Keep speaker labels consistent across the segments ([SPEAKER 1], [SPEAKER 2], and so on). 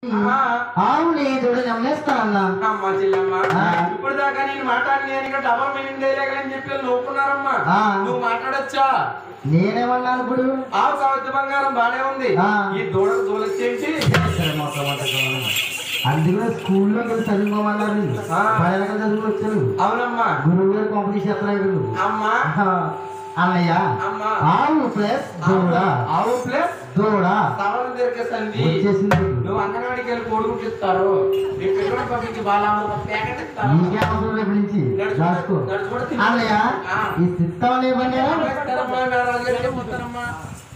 [SPEAKER 1] ఆవు నీ చూడ నమ్మేస్తానన్నా
[SPEAKER 2] అమ్మా చెల్లమ్మ
[SPEAKER 1] ఆ.
[SPEAKER 2] ఇప్పుడు దాకా నేను మాట్లాడి నేను ఇంకా డబల్ మీనింగ్ చేయలేకని చెప్పి వాళ్ళు నవ్వుకున్నారమ్మా
[SPEAKER 1] ఆ.
[SPEAKER 2] నువ్వు మాట్లాడొచ్చా
[SPEAKER 1] నేనేమన్నాను ఇప్పుడు
[SPEAKER 2] ఆవు కావద్దు బంగారం బానే ఉంది
[SPEAKER 1] ఆ.
[SPEAKER 2] ఈ దూడకు దూలొచ్చేసి
[SPEAKER 1] అందులో స్కూల్లో వెళ్ళి చదువుకోమన్నారు
[SPEAKER 2] ఆ.
[SPEAKER 1] బయటకు చదువుకొచ్చారు
[SPEAKER 2] అవునమ్మా
[SPEAKER 1] గురువు గారు కాంపిటీషన్ చేస్తున్నారు
[SPEAKER 2] అమ్మా
[SPEAKER 1] అన్నయ్య
[SPEAKER 2] అమ్మా
[SPEAKER 1] ఆవు ప్లస్ దూడ
[SPEAKER 2] ఆవు ప్లస్
[SPEAKER 1] దూడ
[SPEAKER 2] సవరణ దొరికేసండి
[SPEAKER 1] వచ్చేసింది
[SPEAKER 2] నువ్వు అంగన్వాడికి వెళ్ళి కొడుకు ఇస్తారు నీ పిల్లల పంపించి బాలామృత ప్యాకెట్ ఇస్తారు
[SPEAKER 1] నీకే అవసరం రేపు నుంచి రాసుకో
[SPEAKER 2] నడుచుకుంటూ తిను.
[SPEAKER 1] అన్నయ్య
[SPEAKER 2] ఆ.
[SPEAKER 1] ఈ సిద్ధం ఇవ్వండి
[SPEAKER 2] నమస్కారమ్మా, నా రాజుగారికి పోతానమ్మా.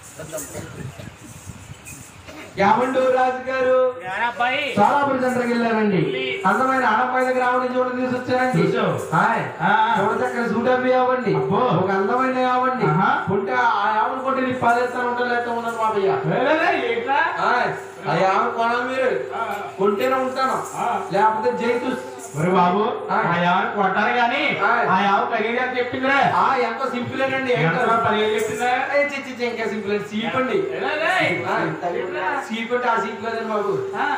[SPEAKER 2] యామండు రాజు గారు సోలాపురి సెంటర్కి వెళ్ళారండి అందమైన ఆడపై దగ్గర ఆవిడ చూడ తీసుకొచ్చారండి
[SPEAKER 3] చూసావు?
[SPEAKER 2] హాయ్
[SPEAKER 3] ఆ.
[SPEAKER 2] చూడ చక్కర సూట్ అవి అవ్వండి
[SPEAKER 3] అబ్బో.
[SPEAKER 2] ఒక అందమైన ఆవండి
[SPEAKER 3] ఆహా.
[SPEAKER 2] ఉంటే ఆ ఆవిడ కొట్టి నీ పదేస్తాను ఉంటాను లేకపోతే ఉండను మావయ్య హాయ్ ఆ ఆవిడ కొనాలి మీరు కొంటేనే ఉంటాను లేకపోతే జైతు
[SPEAKER 3] మరి బాబు
[SPEAKER 2] ఆ.
[SPEAKER 3] ఆ యావని కొట్టారు గాని
[SPEAKER 2] ఆ.
[SPEAKER 3] ఆ యావ ఖరీదు ఎంత చెప్పిందిరా
[SPEAKER 2] ఆ ఎంత సింపుల్ అండి
[SPEAKER 3] ఎంత పదివేలు చెప్పిందా
[SPEAKER 2] ఇంకా సింపుల్ అండి సీప్ అండి సీప్ అంటే ఆ సీప్ కదండి బాబు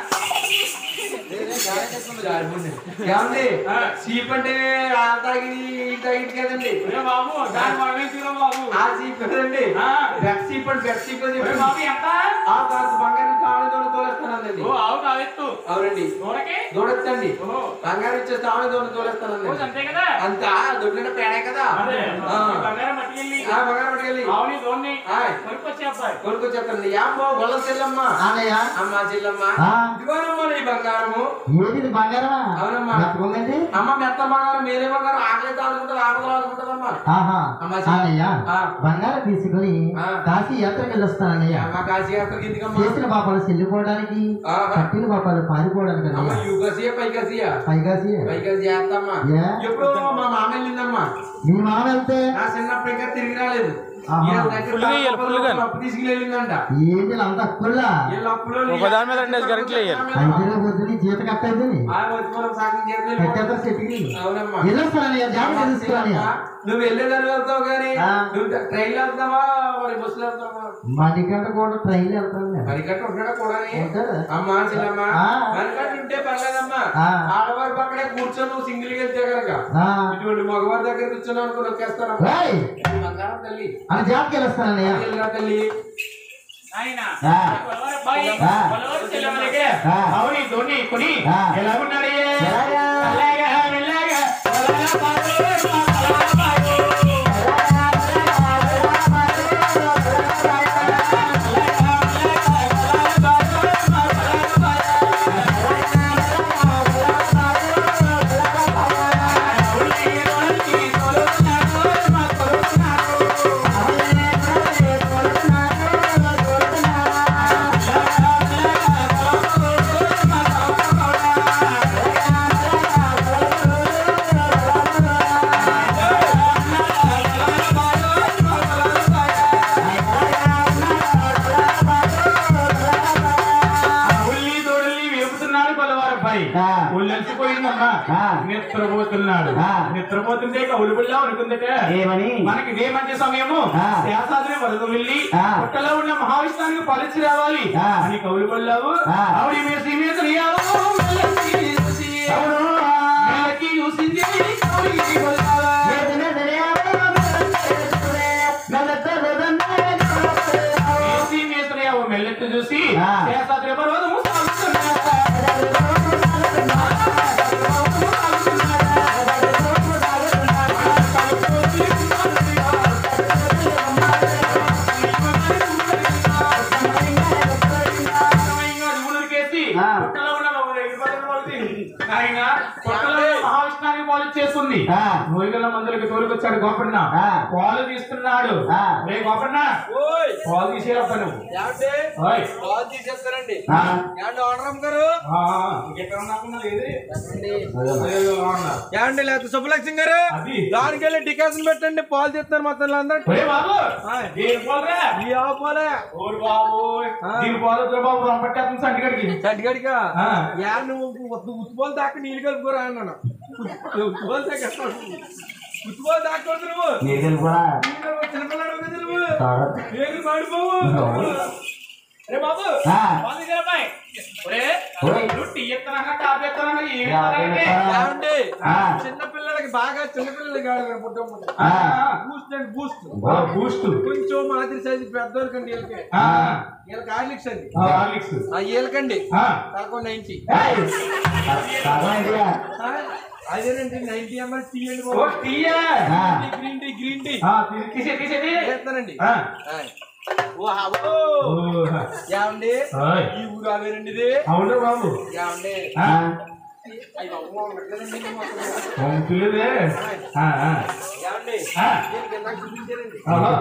[SPEAKER 2] ఏమండి
[SPEAKER 3] ఆ.
[SPEAKER 2] సీప్ అంటే ఆ తాగి ఈ తాగి కదండి
[SPEAKER 3] ఒరే బాబు దాని మనమే తీరం బాబు
[SPEAKER 2] ఆ సీప్ కదండి
[SPEAKER 3] ఆ.
[SPEAKER 2] బెక్ సీప్ అంటే బెక్ సీప్ అని
[SPEAKER 3] ఒరే
[SPEAKER 2] చెప్పి
[SPEAKER 3] బాబు ఎంత
[SPEAKER 2] ఆ కాస్త బంగారం కావడంతో తోలేస్తానండి
[SPEAKER 3] ఓ ఆవు కావెత్తు
[SPEAKER 2] అవునండి
[SPEAKER 3] దూడకి
[SPEAKER 2] దూడొచ్చండి
[SPEAKER 3] ఓహో
[SPEAKER 2] బంగారం ఇచ్చేస్తే ఆవిడ దూడ తోలేస్తానండి
[SPEAKER 3] రోజు అంతే కదా
[SPEAKER 2] అంత దొడ్లంటే పేడే కదా
[SPEAKER 3] అదే
[SPEAKER 2] ఆ.
[SPEAKER 3] ఈ బంగారం పట్టుకెళ్ళి
[SPEAKER 2] ఆ బంగారం పట్టుకెళ్ళి
[SPEAKER 3] ఆవుని దోన్ని
[SPEAKER 2] ఆయ్.
[SPEAKER 3] కొనుక్కొచ్చే అబ్బాయి
[SPEAKER 2] కొనుక్కొచ్చేస్తానండి యామ్మో గొల్ల చెల్లమ్మ
[SPEAKER 1] అన్నయ్య
[SPEAKER 2] అమ్మ చెల్లమ్మ
[SPEAKER 1] ఆ.
[SPEAKER 2] ఇదిగోనమ్మా నీ బంగారము
[SPEAKER 1] ఏది ఇది బంగారమా
[SPEAKER 2] అవునమ్మా.
[SPEAKER 1] ఎంతకుందండి
[SPEAKER 2] అమ్మ మెత్త బంగారం మేరే బంగారం ఆకలి తాడుకుంటుంది ఆడదలు ఆడుకుంటుందమ్మా
[SPEAKER 1] ఆహా
[SPEAKER 2] అమ్మా చెల్లి.
[SPEAKER 1] అన్నయ్య
[SPEAKER 2] ఆ.
[SPEAKER 1] బంగారం తీసుకుని
[SPEAKER 2] ఆ.
[SPEAKER 1] కాశీ యాత్రకి వెళ్ళొస్తానన్నయ్య
[SPEAKER 2] అమ్మ కాశీ యాత్రకి ఎందుకమ్మా
[SPEAKER 1] చేసిన పాపాలు చెల్లిపోవడానికి
[SPEAKER 2] ఆహా.
[SPEAKER 1] కట్టిన పాపాలు పారిపోవడానికి
[SPEAKER 2] అమ్మ
[SPEAKER 1] అన్నయ్య
[SPEAKER 2] యుగసియా పైకసియా
[SPEAKER 1] పైకాశీ
[SPEAKER 2] పైకసి చేస్తామ్మా
[SPEAKER 1] ఏ?
[SPEAKER 2] ఎప్పుడు మా మామ వెళ్ళిందమ్మా
[SPEAKER 1] నీ మామ వెళ్తే
[SPEAKER 2] నా చిన్నప్పుడు ఇంకా తిరిగి రాలేదు
[SPEAKER 1] ఆహా.
[SPEAKER 2] ఈయన దగ్గర డబ్బులు అప్పు తీసుకెళ్ళిందంట
[SPEAKER 1] ఏంటి అంత అప్పుల్లా
[SPEAKER 2] వీళ్ళ అప్పులో
[SPEAKER 4] ఒకదాని మీద రెండేసి గంటలు వేయాలి.
[SPEAKER 1] అయితే పొద్దుని జీత కట్టేది
[SPEAKER 2] ఆ వచ్చి మనం సాగం చేయాలి
[SPEAKER 1] కట్టేత సెట్కి
[SPEAKER 2] అవునమ్మా
[SPEAKER 1] వెళ్ళొస్తానయ్య జాగ్రత్త తీసుకోనయ్య
[SPEAKER 2] నువ్వు వెళ్ళేదాన్ని వెళ్తావు కానీ
[SPEAKER 1] ఆ.
[SPEAKER 2] నువ్వు ట్రైన్ లో వెళ్తావా మరి బస్సులో వెళ్తావా
[SPEAKER 1] మణికంట కూడా ట్రైన్ వెళ్తాను నేను.
[SPEAKER 2] మరికట్టు ఉంటాడా కూడా
[SPEAKER 1] ఉంటాడు.
[SPEAKER 2] అమ్మా చిన్నమ్మా
[SPEAKER 1] ఆ.
[SPEAKER 2] మరికట్టు ఉంటే పర్లేదమ్మా
[SPEAKER 1] ఆ.
[SPEAKER 2] ఆడవారి పక్కనే కూర్చొని నువ్వు సింగిల్ గా వెళ్తే కనుక
[SPEAKER 1] ఆ.
[SPEAKER 2] ఇటువంటి మగవారి దగ్గర కూర్చొని అనుకో నొక్కేస్తాను
[SPEAKER 1] రేయ్!
[SPEAKER 2] బంగారం తల్లి
[SPEAKER 1] అని జాబ్కి వెళ్ళొస్తానయ్య
[SPEAKER 2] వెళ్ళిరా తల్లి
[SPEAKER 3] ఆయన
[SPEAKER 1] ఆ.
[SPEAKER 3] కొలవరు అబ్బాయి
[SPEAKER 1] ఆ.
[SPEAKER 3] కొలవరు చెల్లెమ్మలకి
[SPEAKER 1] ఆ.
[SPEAKER 3] అవుని దోన్ని కొని
[SPEAKER 1] ఆ.
[SPEAKER 3] ఎలా ఉన్నాడయ్యే
[SPEAKER 1] ఎలాగా?
[SPEAKER 3] అలాగా మెల్లగా కొలవరా బాబు, కొలవరా బాబు. ఉల్లి దొడల్ని వేపుతున్నాడు కొలవారబ్బాయి
[SPEAKER 1] ఆ.
[SPEAKER 3] ఉల్లెలిసిపోయిందమ్మా
[SPEAKER 1] ఆ.
[SPEAKER 3] నిద్రపోతున్నాడు
[SPEAKER 1] ఆ.
[SPEAKER 3] నిద్రపోతుంటే కౌలుబుల్లా అనుకుందట
[SPEAKER 1] ఏమని
[SPEAKER 3] మనకి ఇదే మంచి సమయము
[SPEAKER 1] ఆ.
[SPEAKER 3] శాసాద్రి వరకు వెళ్ళి
[SPEAKER 1] ఆ.
[SPEAKER 3] పుట్టలో ఉన్న మహావిష్ణానికి పలిచి రావాలి
[SPEAKER 1] ఆ.
[SPEAKER 3] అని కౌలు పల్లావు
[SPEAKER 1] ఆ.
[SPEAKER 3] ఆవిడ మేసి మేసి
[SPEAKER 1] అవును.
[SPEAKER 3] చూసింది కౌలికి కొల్లావా. మేసి మేసి ఆవు మెల్లెత్తి చూసి
[SPEAKER 1] ఆ.
[SPEAKER 3] శాసాద్రి పర్వతము సాగుతున్నాడు. ఊరికేసి
[SPEAKER 1] ఆ.
[SPEAKER 3] పుట్టలో ఉన్న ఆయన పుట్టలో ఉన్న మహావిష్ణానికి పాలు చేస్తుంది
[SPEAKER 1] ఆ.
[SPEAKER 3] నూరుగల మందులకి తోలుకొచ్చాడు గోపన్న
[SPEAKER 1] ఆ.
[SPEAKER 3] పాలు తీస్తున్నాడు
[SPEAKER 1] ఆ.
[SPEAKER 3] రే గోపన్న
[SPEAKER 2] ఓయ్
[SPEAKER 3] పాలు తీసేరప్ప నువ్వు
[SPEAKER 2] ఏమంటే
[SPEAKER 3] ఓయ్.
[SPEAKER 2] కాల్ తీసేస్తారండి
[SPEAKER 1] ఆ.
[SPEAKER 2] ఏమంటే ఓనరమ్మ గారు
[SPEAKER 3] ఆ, ఇంకెక్కడ ఉన్నాకున్నా లేదు అదేదో ఉన్నా.
[SPEAKER 2] ఏమండి లేకపోతే సుబ్బలక్ష్మి గారు
[SPEAKER 3] అది.
[SPEAKER 2] దానికి వెళ్ళి డికాషన్ పెట్టండి పాలు తీస్తారు మొత్తం అందరూ
[SPEAKER 3] ఒరే బాబు
[SPEAKER 2] ఆయ్.
[SPEAKER 3] దేని పాలురా?
[SPEAKER 2] ఈ ఆవు పాలే
[SPEAKER 3] ఓరి బాబు
[SPEAKER 2] ఆ.
[SPEAKER 3] దీని పాలు వద్దురా బాబు రంపట్టేస్తుంది సంటిగడికి
[SPEAKER 2] చంటిగడిగా
[SPEAKER 3] ఆ.
[SPEAKER 2] యా నువ్వు ఉత్తుపోలు దాకా నీళ్ళు కలుపుకోరా అన్నాను ఉత్తుపోలు దాకా ఉత్తుపోలు దాక్కూడదు నువ్వు
[SPEAKER 1] నీళ్ళు కూడా
[SPEAKER 2] నీళ్ళు చిన్నపిల్లాడు కదా నువ్వు
[SPEAKER 1] తాగదు.
[SPEAKER 2] ఏది మాడిపోవు
[SPEAKER 3] అరే బాబు
[SPEAKER 1] ఆ.
[SPEAKER 3] బాగుంది కదా అబ్బాయి ఒరే
[SPEAKER 1] ఓయ్.
[SPEAKER 3] నువ్వు టీ ఎత్తనా కాఫీ ఎత్తనా ఏమి
[SPEAKER 1] కాఫీ
[SPEAKER 3] ఎత్తనానంటే?
[SPEAKER 1] ఎత్తనా?
[SPEAKER 2] ఏమండి
[SPEAKER 1] ఆ.
[SPEAKER 2] చిన్న పిల్లలకి బాగా చిన్న పిల్లలకి కాదు పుట్టం
[SPEAKER 1] ఆ.
[SPEAKER 2] బూస్ట్ అండి బూస్ట్
[SPEAKER 1] ఓ, బూస్ట్
[SPEAKER 2] కొంచెం మాదిరి సైజు పెద్దోళ్ళకండి వీళ్ళకి
[SPEAKER 3] ఆ,
[SPEAKER 2] వీళ్ళకి హార్లిక్స్ అండి
[SPEAKER 3] ఆ, హార్లిక్స్.
[SPEAKER 2] ఆ వీళ్ళకండి
[SPEAKER 3] ఆ,
[SPEAKER 2] తక్కువ నైన్టీ
[SPEAKER 1] ఏయ్, సగం ఇదిగా.
[SPEAKER 2] అదేనండి నైన్టీ ఎంఎల్ టీ అండి
[SPEAKER 3] ఓ టీయా?
[SPEAKER 1] ఆ.
[SPEAKER 2] గ్రీన్ టీ గ్రీన్ టీ
[SPEAKER 3] ఆ, తీ- తీసే తీసేది
[SPEAKER 2] చేస్తానండి
[SPEAKER 3] ఆ.
[SPEAKER 2] ఓ
[SPEAKER 3] ఓ,
[SPEAKER 2] ఏమండి
[SPEAKER 3] ఓయ్.
[SPEAKER 2] ఈ ఊరు అవేనండి ఇది
[SPEAKER 3] అవును బాబు
[SPEAKER 2] ఏమండి
[SPEAKER 1] ఆ,
[SPEAKER 2] అయ్యి బాబు, ఉండట్లేదండి ఇది మొత్తం.
[SPEAKER 3] పంపిలేదే ఆ, ఆ.
[SPEAKER 2] ఏమండి
[SPEAKER 3] ఆ.
[SPEAKER 2] దీనికి ఇందాక చూపించారండి
[SPEAKER 3] ఓహో.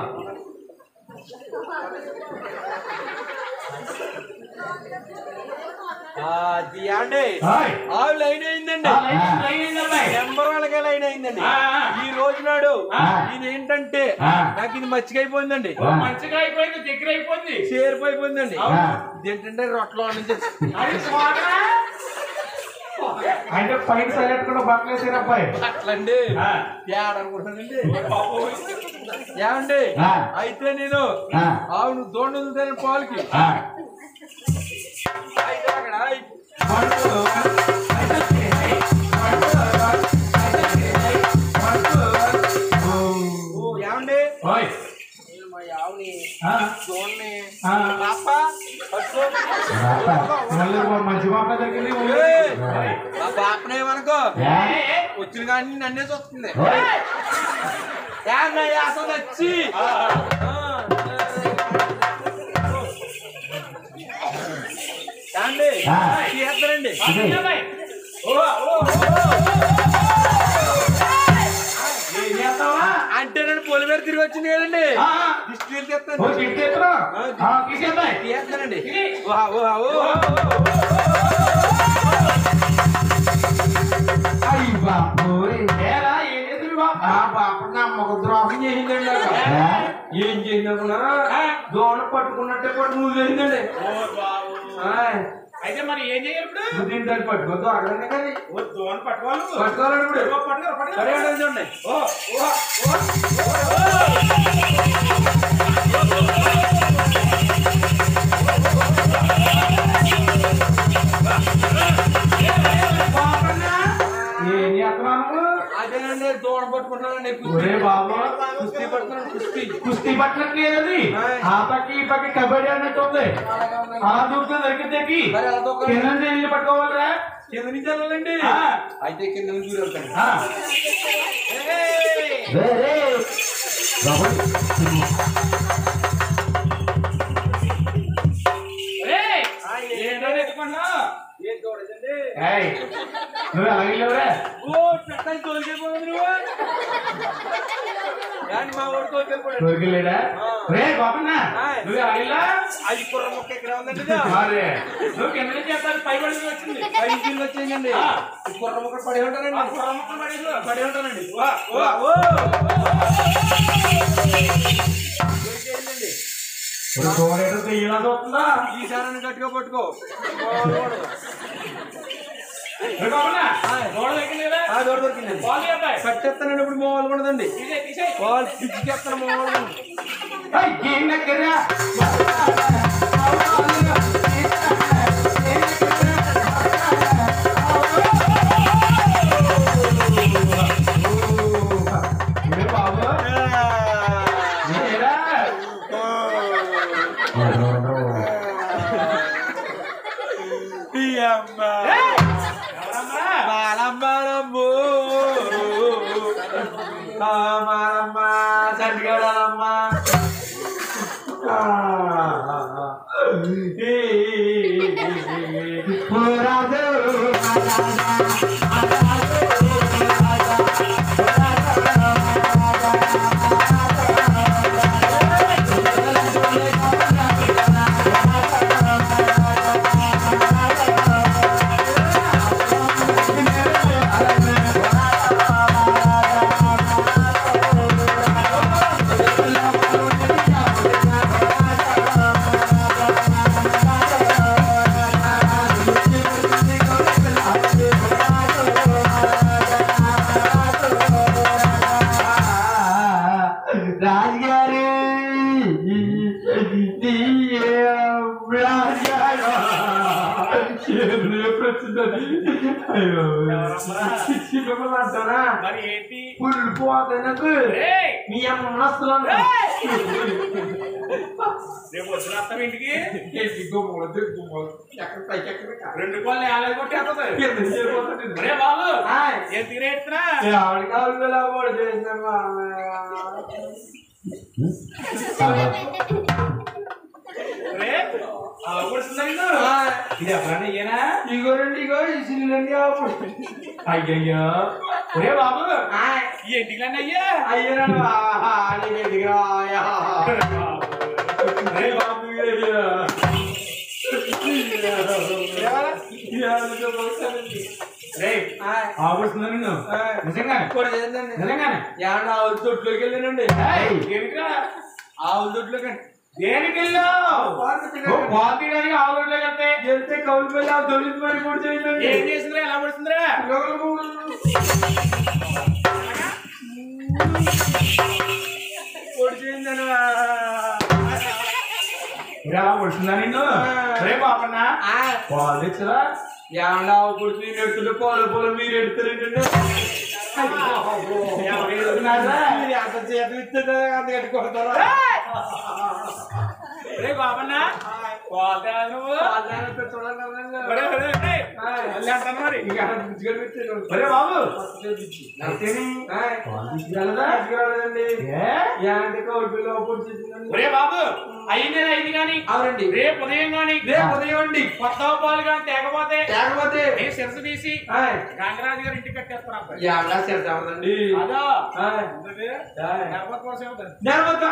[SPEAKER 2] ఆ, అది ఏమండి
[SPEAKER 3] ఓయ్.
[SPEAKER 2] ఆ లైన్ అయిందండి
[SPEAKER 3] ఆ, లైన్ అయింది, లైన్ అయింది అబ్బాయి.
[SPEAKER 2] నెంబర్ వాళ్ళకే లైన్ అయిందండి
[SPEAKER 3] ఆ, ఆ.
[SPEAKER 2] ఈ రోజు నాడు
[SPEAKER 3] ఆ.
[SPEAKER 2] ఇది ఏంటంటే
[SPEAKER 1] ఆ.
[SPEAKER 2] నాకు ఇది మచ్చికైపోయిందండి
[SPEAKER 3] ఓ, మంచిగా అయిపోయింది దగ్గర అయిపోయింది
[SPEAKER 2] చేరిపోయిపోయిందండి
[SPEAKER 1] ఆ.
[SPEAKER 2] ఇదేంటంటే రొట్టెలో నుంచి
[SPEAKER 3] అది స్వాగరా? అంటే పైన సైలెంట్ కూడా బట్టలు వేసారు అబ్బాయి
[SPEAKER 2] అట్లండి
[SPEAKER 3] ఆ.
[SPEAKER 2] తేడా అనుకుంటానండి
[SPEAKER 3] బాబోయ్.
[SPEAKER 2] ఏమండి
[SPEAKER 1] ఆ.
[SPEAKER 2] అయితే నేను
[SPEAKER 1] ఆ.
[SPEAKER 2] ఆవును దోండు వదులుతాను పాలకి
[SPEAKER 1] ఆ.
[SPEAKER 2] అయితే అక్కడ ఓ, ఏమండి
[SPEAKER 3] ఓయ్.
[SPEAKER 2] నేను మా ఆవుని
[SPEAKER 3] ఆ,
[SPEAKER 2] దోణ్ణి
[SPEAKER 3] ఆ.
[SPEAKER 2] పాప పట్టుకో.
[SPEAKER 1] రాపా.
[SPEAKER 3] మళ్ళీ ఓ మంచి మాట దొరికింది
[SPEAKER 2] ఏయ్.
[SPEAKER 3] ఓయ్.
[SPEAKER 2] మా బాపనేమనుకో
[SPEAKER 1] ఏ?
[SPEAKER 2] వచ్చిన కానీ నన్నే చూస్తుంది
[SPEAKER 1] ఓయ్.
[SPEAKER 2] ఏ అన్నయ్య అసలు వచ్చి
[SPEAKER 3] ఆ, ఆ.
[SPEAKER 2] ఏమండి
[SPEAKER 1] ఆ.
[SPEAKER 2] చేస్తారండి
[SPEAKER 1] ఇది.
[SPEAKER 3] అబ్బాయి. ఓ, ఓ, ఓ, ఏం చేస్తావా
[SPEAKER 2] అంటే నేను పొలి మీద తిరిగి వచ్చింది కదండి
[SPEAKER 3] ఆ, ఆ.
[SPEAKER 2] దిష్టి
[SPEAKER 3] ఓ
[SPEAKER 2] తీస్తాను
[SPEAKER 3] చెట్టు ఎత్తురా. ఆ, తీసేద్దాం.
[SPEAKER 2] తీస్తానండి
[SPEAKER 3] ఇది.
[SPEAKER 2] ఓహా, ఓహా, ఓహా,
[SPEAKER 1] అయ్య బాబోయ్.
[SPEAKER 3] ఏరా, ఏం చేసింది బాబు?
[SPEAKER 2] ఆ పాప నా మొగ ద్రోహం చేసిందండి నాకు.
[SPEAKER 1] ఏ?
[SPEAKER 2] ఏం చేసిందనుకున్నారా దోణ పట్టుకున్నట్టే పట్టు నువ్వు చేసిందండి
[SPEAKER 3] ఓ బాబు.
[SPEAKER 2] ఆయ్,
[SPEAKER 3] అయితే మరి ఏం చేయాలి ఇప్పుడు
[SPEAKER 2] నువ్వు దీన్ని దాన్ని పట్టుకోద్దు అడగండి కానీ
[SPEAKER 3] ఓ దోణ పట్టుకోవాలి నువ్వు.
[SPEAKER 2] పట్టుకోవాలండి ఇప్పుడు
[SPEAKER 3] ఓ, పట్టుకో, పట్టుకో.
[SPEAKER 2] సరే అండి చూడండి
[SPEAKER 3] ఓ, ఓ, ఓ. ఏం చేస్తున్నావు
[SPEAKER 2] అదేనండి దోణ పట్టుకుంటున్నానండి
[SPEAKER 3] ఒరే బాబు
[SPEAKER 2] కుస్తీ పడుతున్నాను కుస్తీ
[SPEAKER 3] కుస్తీ పట్టట్లేదని ఆ పక్క ఈ పక్క కబడ్డీ అన్నట్టు ఉంది ఆ దూకుతూ దొరికితేకి
[SPEAKER 2] మరి అలా దూకాలి.
[SPEAKER 3] కింద నుంచి వెళ్ళి పట్టుకోవాలిరా
[SPEAKER 2] కింద నుంచి వెళ్ళాలండి
[SPEAKER 3] ఆ.
[SPEAKER 2] అయితే కింద నుంచి దూరం వెళ్తాను
[SPEAKER 3] ఆ.
[SPEAKER 1] రే, రే. బాబోయ్.
[SPEAKER 3] ఏయ్, ఏంటో ఎత్తుకున్నావు?
[SPEAKER 2] ఏం చూడదండి
[SPEAKER 3] ఏయ్, నువ్వు ఎలా వెళ్ళావురా
[SPEAKER 2] ఓ పెట్టాలి తోలిపోయింది నువ్వు కానీ మా ఊరు తోలిపోయాడు
[SPEAKER 3] దొరికిలేడా రే బాబన్నా
[SPEAKER 2] ఆయ్.
[SPEAKER 3] నువ్వు ఎలా వెళ్ళా
[SPEAKER 2] అది కుర్ర మొక్క ఎక్కడ ఉందండి ఇది?
[SPEAKER 3] మరి నువ్వు కింద నుంచి చేస్తాను పై పడి వచ్చింది
[SPEAKER 2] ఐదు కిలో వచ్చేయండి
[SPEAKER 3] ఆ.
[SPEAKER 2] ఈ కుర్ర మొక్క పడి ఉంటానండి
[SPEAKER 3] ఆ కుర్ర మొక్క పడింది.
[SPEAKER 2] పడి ఉంటానండి
[SPEAKER 3] వా, వా.
[SPEAKER 2] ఓ దొరికేయండి.
[SPEAKER 3] ఇప్పుడు చూడేటో తెయ్యలా చూస్తుందా
[SPEAKER 2] ఈసారి గట్టిగా పట్టుకో
[SPEAKER 3] రే బాబన్నా
[SPEAKER 2] ఆయ్.
[SPEAKER 3] గోడ దగ్గర
[SPEAKER 2] ఆ దూరం దొరికిందండి
[SPEAKER 3] బాల్ అబ్బాయి
[SPEAKER 2] కట్టేస్తానండి ఇప్పుడు మోవాలి ఉండదండి
[SPEAKER 3] తీసేయ్, తీసేయ్.
[SPEAKER 2] వాళ్ళు పిచ్చికేస్తాను మోవాలి
[SPEAKER 3] ఏయ్, ఏం దగ్గర ఏ బాబు ఏరా? ఏయ్, ఎవరమ్మా?
[SPEAKER 2] బాలమ్మారమ్మో మారమ్మ చంటిగాడమ్మ
[SPEAKER 1] ఓ రాజు,
[SPEAKER 2] ఆ
[SPEAKER 3] పొద్దున్న ఎప్పుడు వచ్చిందని అయ్యో చిన్నపిల్ల అంటారా
[SPEAKER 4] మరి ఏంటి
[SPEAKER 3] పుల్లు పోతాయి నాకు
[SPEAKER 4] ఏయ్!
[SPEAKER 3] మీ అమ్మ మనస్తులు
[SPEAKER 4] రేపు వచ్చిన అత్తం ఇంటికి
[SPEAKER 3] ఎక్కడ పైకి ఎక్కడ
[SPEAKER 4] రెండు కోళ్ళు ఏళ్ళ కొట్టేస్తుంది
[SPEAKER 3] ఎందుకు చేయబోతుంది?
[SPEAKER 4] అరే బాబు
[SPEAKER 3] ఆయ్.
[SPEAKER 4] ఏం తినేస్తున్నా
[SPEAKER 3] ఏ ఆవిడ కావాలి పిల్ల వాడు చేసిందమ్మా.
[SPEAKER 4] రే అలా కొడుతుందా నిన్ను?
[SPEAKER 3] ఆయ్.
[SPEAKER 4] ఇది ఎప్పుడన్నా ఇయ్యనా
[SPEAKER 3] ఇగో రండి ఇగో ఈ సిల్లండి అప్పుడు
[SPEAKER 4] అయ్యయ్యో ఒరే బాబు
[SPEAKER 3] ఆయ్.
[SPEAKER 4] ఈ ఇంటికి అయ్యా
[SPEAKER 3] అయ్యరా ఆహా, నీ దగ్గర ఆయా.
[SPEAKER 4] అరే బాబు
[SPEAKER 3] అయ్యా. ఇవాళ పోతానండి.
[SPEAKER 4] రే
[SPEAKER 3] ఆయ్.
[SPEAKER 4] ఆగుతుందా నిన్ను
[SPEAKER 3] ఆయ్.
[SPEAKER 4] నిజంగానే
[SPEAKER 3] కూడా చేద్దండి.
[SPEAKER 4] నిజంగానే
[SPEAKER 3] ఏమన్నా ఆవుల తొట్లోకి వెళ్ళానండి
[SPEAKER 4] ఏయ్, దేనికిరా
[SPEAKER 3] ఆవుల తొట్లోకి
[SPEAKER 4] దేనికి వెళ్ళావు నువ్వు పాలు తీయడానికి ఆవులోకి వెళ్తే
[SPEAKER 3] వెళ్తే కౌలు వెళ్ళి ఆ దొరికి మరి కూడా చేయండి
[SPEAKER 4] ఏం చేసిందిరా ఎలా పడుతుందిరా
[SPEAKER 3] పొడి చేయిందని
[SPEAKER 4] ఎలా పడుతుందా నిన్ను రే బాబన్నా పాలు తెచ్చరా
[SPEAKER 3] ఏమన్నా ఆవు పొడిచి నేను ఎడుతుంటే పోలు పోలు మీరు ఎడుతారేంటండి
[SPEAKER 4] ఎవరు ఎడుతున్నారా?
[SPEAKER 3] మీరు ఎంత చేతి ఇస్తే అంత కట్టుకుంటారా
[SPEAKER 4] రే బాబన్నా పాలు తేరా నువ్వు ఒరే, ఒరే, ఒరే. మళ్ళీ అంటాను మరి ఒరే బాబు అయితేనే ఒరే బాబు అయిందే అయింది కానీ
[SPEAKER 3] అవునండి
[SPEAKER 4] రేపు ఉదయం కానీ
[SPEAKER 3] రేపు ఉదయం అండి
[SPEAKER 4] కొత్త పాలు కానీ తేకపోతే
[SPEAKER 3] లేకపోతే
[SPEAKER 4] నీ శిరసు తీసి
[SPEAKER 3] ఆయ్,
[SPEAKER 4] గంగరాజు గారు ఇంటికి కట్టేస్తాను అబ్బాయి
[SPEAKER 3] ఏమన్నా చేద్దామండి
[SPEAKER 4] అదో
[SPEAKER 3] ఆయ్,
[SPEAKER 4] ఎందుకు?
[SPEAKER 3] ఆయ్.
[SPEAKER 4] లేకపోతే కోసం అవుతుంది.
[SPEAKER 3] దేవత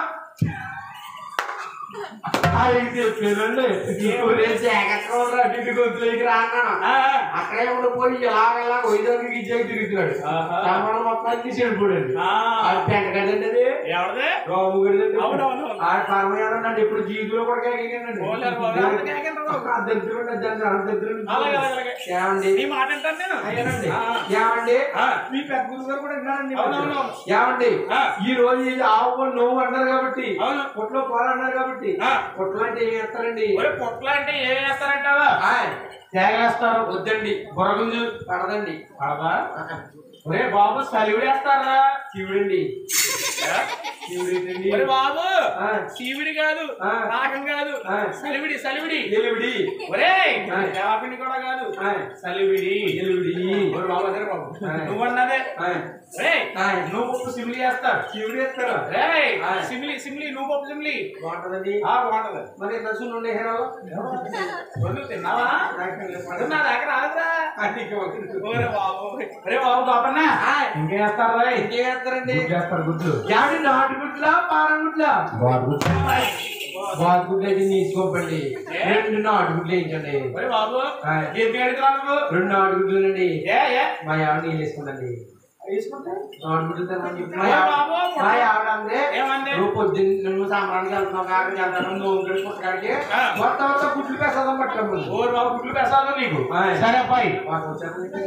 [SPEAKER 3] అది చెప్పానండి ఒరే జాగ్రత్తగా ఉండరా, అటు ఇటు గొంతులోకి రా అన్నాను.
[SPEAKER 4] ఆ,
[SPEAKER 3] అక్కడే ఉండిపోయి ఇలాగ ఇలాగ వైజాగ్ ఇచ్చాక తిరుగుతున్నాడు
[SPEAKER 4] ఆహా.
[SPEAKER 3] సామాన్ మొత్తాన్ని తీసేడిపోయాడు
[SPEAKER 4] ఆ.
[SPEAKER 3] అది పెంట కదండి అది
[SPEAKER 4] ఎవరిది
[SPEAKER 3] రాము గడిదండి
[SPEAKER 4] అవునవును.
[SPEAKER 3] ఆ పరమయానండి ఇప్పుడు జీవితంలో కూడా కేకండి
[SPEAKER 4] పోలేరు బాబు, అంత కేకండి బాబు.
[SPEAKER 3] దగ్గర దగ్గర
[SPEAKER 4] అలాగే అలాగే అలాగే
[SPEAKER 3] ఏమండి
[SPEAKER 4] నీ మాట అంటాను నేను
[SPEAKER 3] అయ్యానండి
[SPEAKER 4] ఆ.
[SPEAKER 3] ఏమండి
[SPEAKER 4] ఆ.
[SPEAKER 3] మీ పెద్ద గురువు గారు కూడా విన్నారండి
[SPEAKER 4] అవునవును.
[SPEAKER 3] ఏమండి
[SPEAKER 4] ఆ.
[SPEAKER 3] ఈ రోజు ఈ ఆవు నువ్వు అన్నారు కాబట్టి
[SPEAKER 4] అవును.
[SPEAKER 3] పుట్లో పోరన్నారు కాబట్టి
[SPEAKER 4] ఆ.
[SPEAKER 3] పుట్లో అంటే ఏం చేస్తారండి
[SPEAKER 4] ఒరే పొట్ల అంటే ఏం వేస్తారంటావా
[SPEAKER 3] ఆయ్,
[SPEAKER 4] తేగేస్తారు
[SPEAKER 3] వద్దండి
[SPEAKER 4] బుర్రగుంజు
[SPEAKER 3] పడదండి
[SPEAKER 4] పడదా ఒరే బాబు సలివిడి వేస్తారా
[SPEAKER 3] శివుడండి శివుడేంటండి
[SPEAKER 4] ఒరే బాబు
[SPEAKER 3] ఆ.
[SPEAKER 4] శివుడి కాదు
[SPEAKER 3] ఆ.
[SPEAKER 4] రాగం కాదు
[SPEAKER 3] ఆ.
[SPEAKER 4] సలివిడి సలివిడి
[SPEAKER 3] ఎలివిడి
[SPEAKER 4] ఒరే
[SPEAKER 3] ఆ.
[SPEAKER 4] దేవాపిని కూడా కాదు
[SPEAKER 3] ఆయ్,
[SPEAKER 4] సలివిడి
[SPEAKER 3] ఎలివిడి
[SPEAKER 4] ఒరే బాబు అదే బాబు
[SPEAKER 3] ఆ.
[SPEAKER 4] నువ్వు అన్నదే
[SPEAKER 3] ఆయ్,
[SPEAKER 4] రే
[SPEAKER 3] ఆయ్.
[SPEAKER 4] నువ్వు సిమిలి వేస్తారు
[SPEAKER 3] శివుడు వేస్తారా
[SPEAKER 4] రే
[SPEAKER 3] ఆ.
[SPEAKER 4] సిమిలి సిమిలి నువ్వు పప్పు సిమిలి
[SPEAKER 3] బాగుంటదండి
[SPEAKER 4] ఆ బాగుంటది
[SPEAKER 3] మరి రసూలు ఉండే హేరాలో
[SPEAKER 4] రెండు తిన్నావా రెండు నా దగ్గర రాదురా ఒరే బాబు ఒరే బాబు బాబన్నా
[SPEAKER 3] ఆయ్.
[SPEAKER 4] ఇంకేం వేస్తారా
[SPEAKER 3] ఇంకేం వేస్తారండి
[SPEAKER 4] చేస్తారు గుడ్లు
[SPEAKER 3] యాడి నాటుగుడ్లా పారంగుడ్లా బాతుగుడ్లు అయితే తీసుకోపండి రెండు నాటుగుడ్లు వేయించండి
[SPEAKER 4] ఒరే బాబు
[SPEAKER 3] ఆయ్.
[SPEAKER 4] ఎందుకు అడుగుతున్నావు నువ్వు
[SPEAKER 3] రెండు నాటుగుడ్లు
[SPEAKER 4] ఏ ఏ
[SPEAKER 3] మా ఆవిడ నీళ్ళు వేసుకుందండి
[SPEAKER 4] తీసుకుంటే
[SPEAKER 3] నాటుగుడ్లు తినమని చెప్పి మా
[SPEAKER 4] అయ్యో
[SPEAKER 3] ఆవిడ-
[SPEAKER 4] బాబు, పుట్ట-
[SPEAKER 3] మా ఆవిడ అందే
[SPEAKER 4] ఏమంది?
[SPEAKER 3] నువ్వు పొద్దున్న నువ్వు సంబరానికి వెళ్తున్నావు కాక వెళ్తాను నువ్వు ఇంకటి పుట్టకాడికి
[SPEAKER 4] ఆ.
[SPEAKER 3] మొత్తం అంతా గుడ్లు పెసదం పట్టుకోమని
[SPEAKER 4] ఓ బాబు గుడ్లు పెసాదు నీకు
[SPEAKER 3] ఆయ్.
[SPEAKER 4] సరే అబ్బాయి
[SPEAKER 3] మాకు వచ్చేది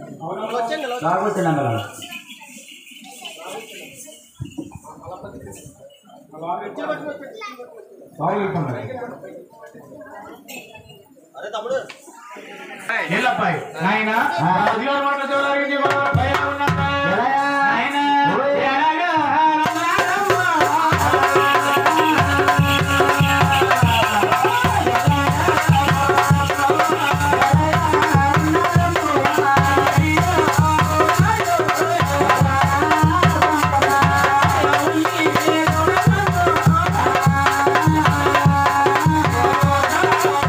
[SPEAKER 4] నీళ్ళబ్బాయి నాయన అధికార మాట చూడాలి భయం ఉన్నారా నాయన ఎలాగా?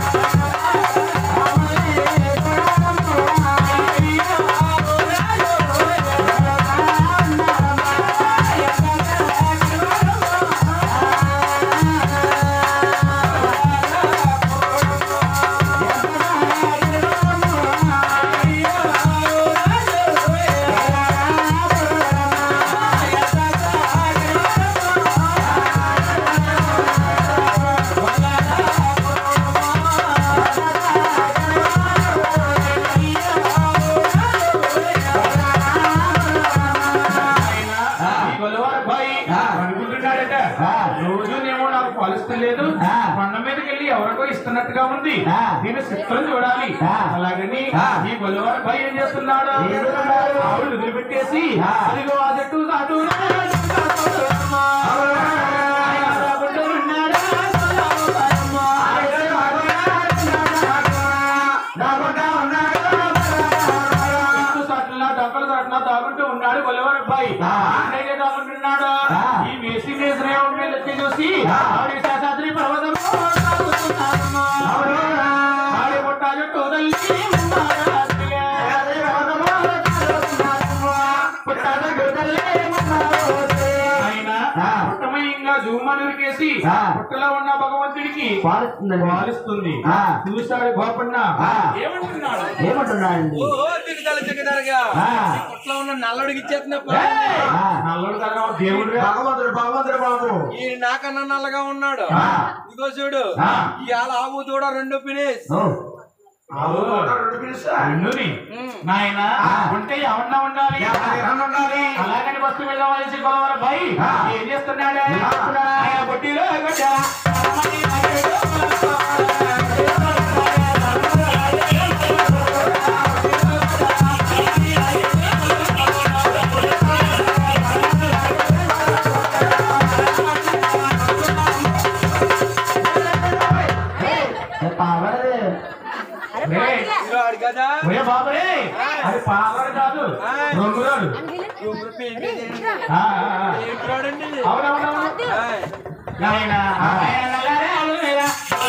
[SPEAKER 5] Thank
[SPEAKER 3] ఎవరికో ఇస్తున్నట్టుగా ఉంది
[SPEAKER 1] ఆ.
[SPEAKER 3] దీని చిత్రం చూడాలి
[SPEAKER 1] ఆ.
[SPEAKER 3] అలాగని
[SPEAKER 1] ఆ.
[SPEAKER 3] ఈ గొల్లవారి భయం ఏం చేస్తున్నాడు
[SPEAKER 1] ఏం చేస్తున్నాడు?
[SPEAKER 3] ఆవిడ వదిలిపెట్టేసి
[SPEAKER 1] ఆ.
[SPEAKER 3] అదిగో ఆ చెట్టు అటు డబ్బులు తట్ల తాగుంటూ ఉన్నాడు గొల్లవారి అబ్బాయి
[SPEAKER 1] ఆ.
[SPEAKER 3] ఎక్కడైతే తాగుంటున్నాడు
[SPEAKER 1] ఆ.
[SPEAKER 3] ఈ వేసి వేసిన మీద ఎత్తి చూసి
[SPEAKER 1] ఆ.
[SPEAKER 3] ఆవిడ శేషాద్రి పర్వతం ఆవిడ పుట్ట చుట్టూ తల్లి మహారాజుగా. ఆయన
[SPEAKER 1] ఆ.
[SPEAKER 3] పుట్టమయంగా జూమనురికేసి
[SPEAKER 1] ఆ.
[SPEAKER 3] పుట్టలో ఉన్న భగవంతుడికి
[SPEAKER 1] పాలుస్తుందండి
[SPEAKER 3] పాలిస్తుంది
[SPEAKER 1] ఆ.
[SPEAKER 3] చూశాడు గోపన్న
[SPEAKER 1] ఆ.
[SPEAKER 3] ఏమంటున్నాడు
[SPEAKER 1] ఏమంటున్నాడండి
[SPEAKER 2] ఓ దిగజాల దిగజారుగా
[SPEAKER 1] ఆ.
[SPEAKER 2] కొట్లో ఉన్న నల్లడికి ఇచ్చేస్తున్నా
[SPEAKER 3] ఏయ్!
[SPEAKER 1] ఆ.
[SPEAKER 3] నల్లోడు కదా దేవుడు
[SPEAKER 1] భగవంతుడు భగవంతుడు బాబు
[SPEAKER 2] ఈ నాకన్నా నల్లగా ఉన్నాడు
[SPEAKER 1] ఆ.
[SPEAKER 2] ఇదిగో చూడు
[SPEAKER 3] ఆ.
[SPEAKER 2] ఇవాళ ఆవు దూడ రెండు ఫినిష్
[SPEAKER 1] ఓ.
[SPEAKER 3] నిన్నుని నాయన
[SPEAKER 1] ఆ.
[SPEAKER 3] ఉంటే ఎవరన్నా ఉండాలి అలాగని వస్తు మీద వలసి గొడవల భయ్
[SPEAKER 1] ఆ.
[SPEAKER 3] ఏం చేస్తున్నాడు
[SPEAKER 1] ఏం చేస్తున్నాడు?
[SPEAKER 3] ఆయన బొట్టిలో కొట్టా. అమ్మని నాయుడు.
[SPEAKER 1] పావడదే
[SPEAKER 3] రేయ్,
[SPEAKER 2] ఇదిగో ఆడు కదా
[SPEAKER 3] ఒరే బాబురే అది పాలడు కాదు
[SPEAKER 2] ఆ.
[SPEAKER 3] రొంగురాడు
[SPEAKER 2] ఇప్పుడు పెయింట్ చేయండి.
[SPEAKER 3] ఆ, ఆ, ఆ.
[SPEAKER 2] పెయింట్ రాడండి ఇది.
[SPEAKER 3] అవునవునవును
[SPEAKER 2] ఆయ్.
[SPEAKER 3] నాయన ఆయన నల్లరే అలువేరా.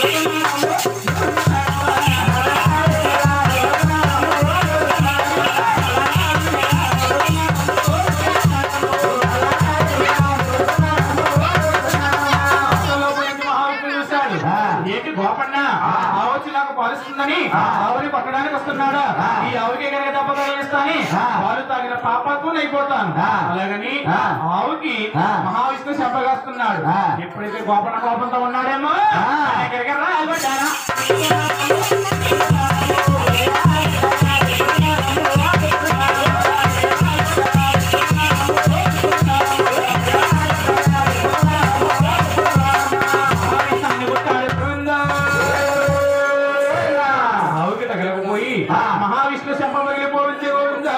[SPEAKER 3] లోపలికి మహావిష్ణువు చూశాడు.
[SPEAKER 1] ఆ.
[SPEAKER 3] ఏంటి గోపన్న ఆ వచ్చి నాకు పాలిస్తుందని
[SPEAKER 1] ఆ.
[SPEAKER 3] ఆవుని పట్టడానికి వస్తున్నాడా
[SPEAKER 1] ఆ.
[SPEAKER 3] ఈ ఆవుకి కనుక దెబ్బ తగిలిస్తాని
[SPEAKER 1] ఆ.
[SPEAKER 3] పాలు తాగిన పాపాత్మ అయిపోతాను
[SPEAKER 1] ఆ.
[SPEAKER 3] అలాగని
[SPEAKER 1] ఆ.
[SPEAKER 3] ఆవుకి
[SPEAKER 1] ఆ.
[SPEAKER 3] మహావిష్ణువు చెప్పగాస్తున్నాడు
[SPEAKER 1] ఆ.
[SPEAKER 3] ఎప్పుడైతే గోపన్న కోపంతో ఉన్నాడేమో
[SPEAKER 1] ఆ.
[SPEAKER 3] ఆయన ఎక్కడికి రా, వెళ్ళిపోయాడా? మహావిష్ణువుని కొట్టాడు. బృందా. ఆవుకి తగలకపోయి
[SPEAKER 1] ఆ.
[SPEAKER 3] మహావిష్ణు శంప పగిలిపోయింది గోవిందా.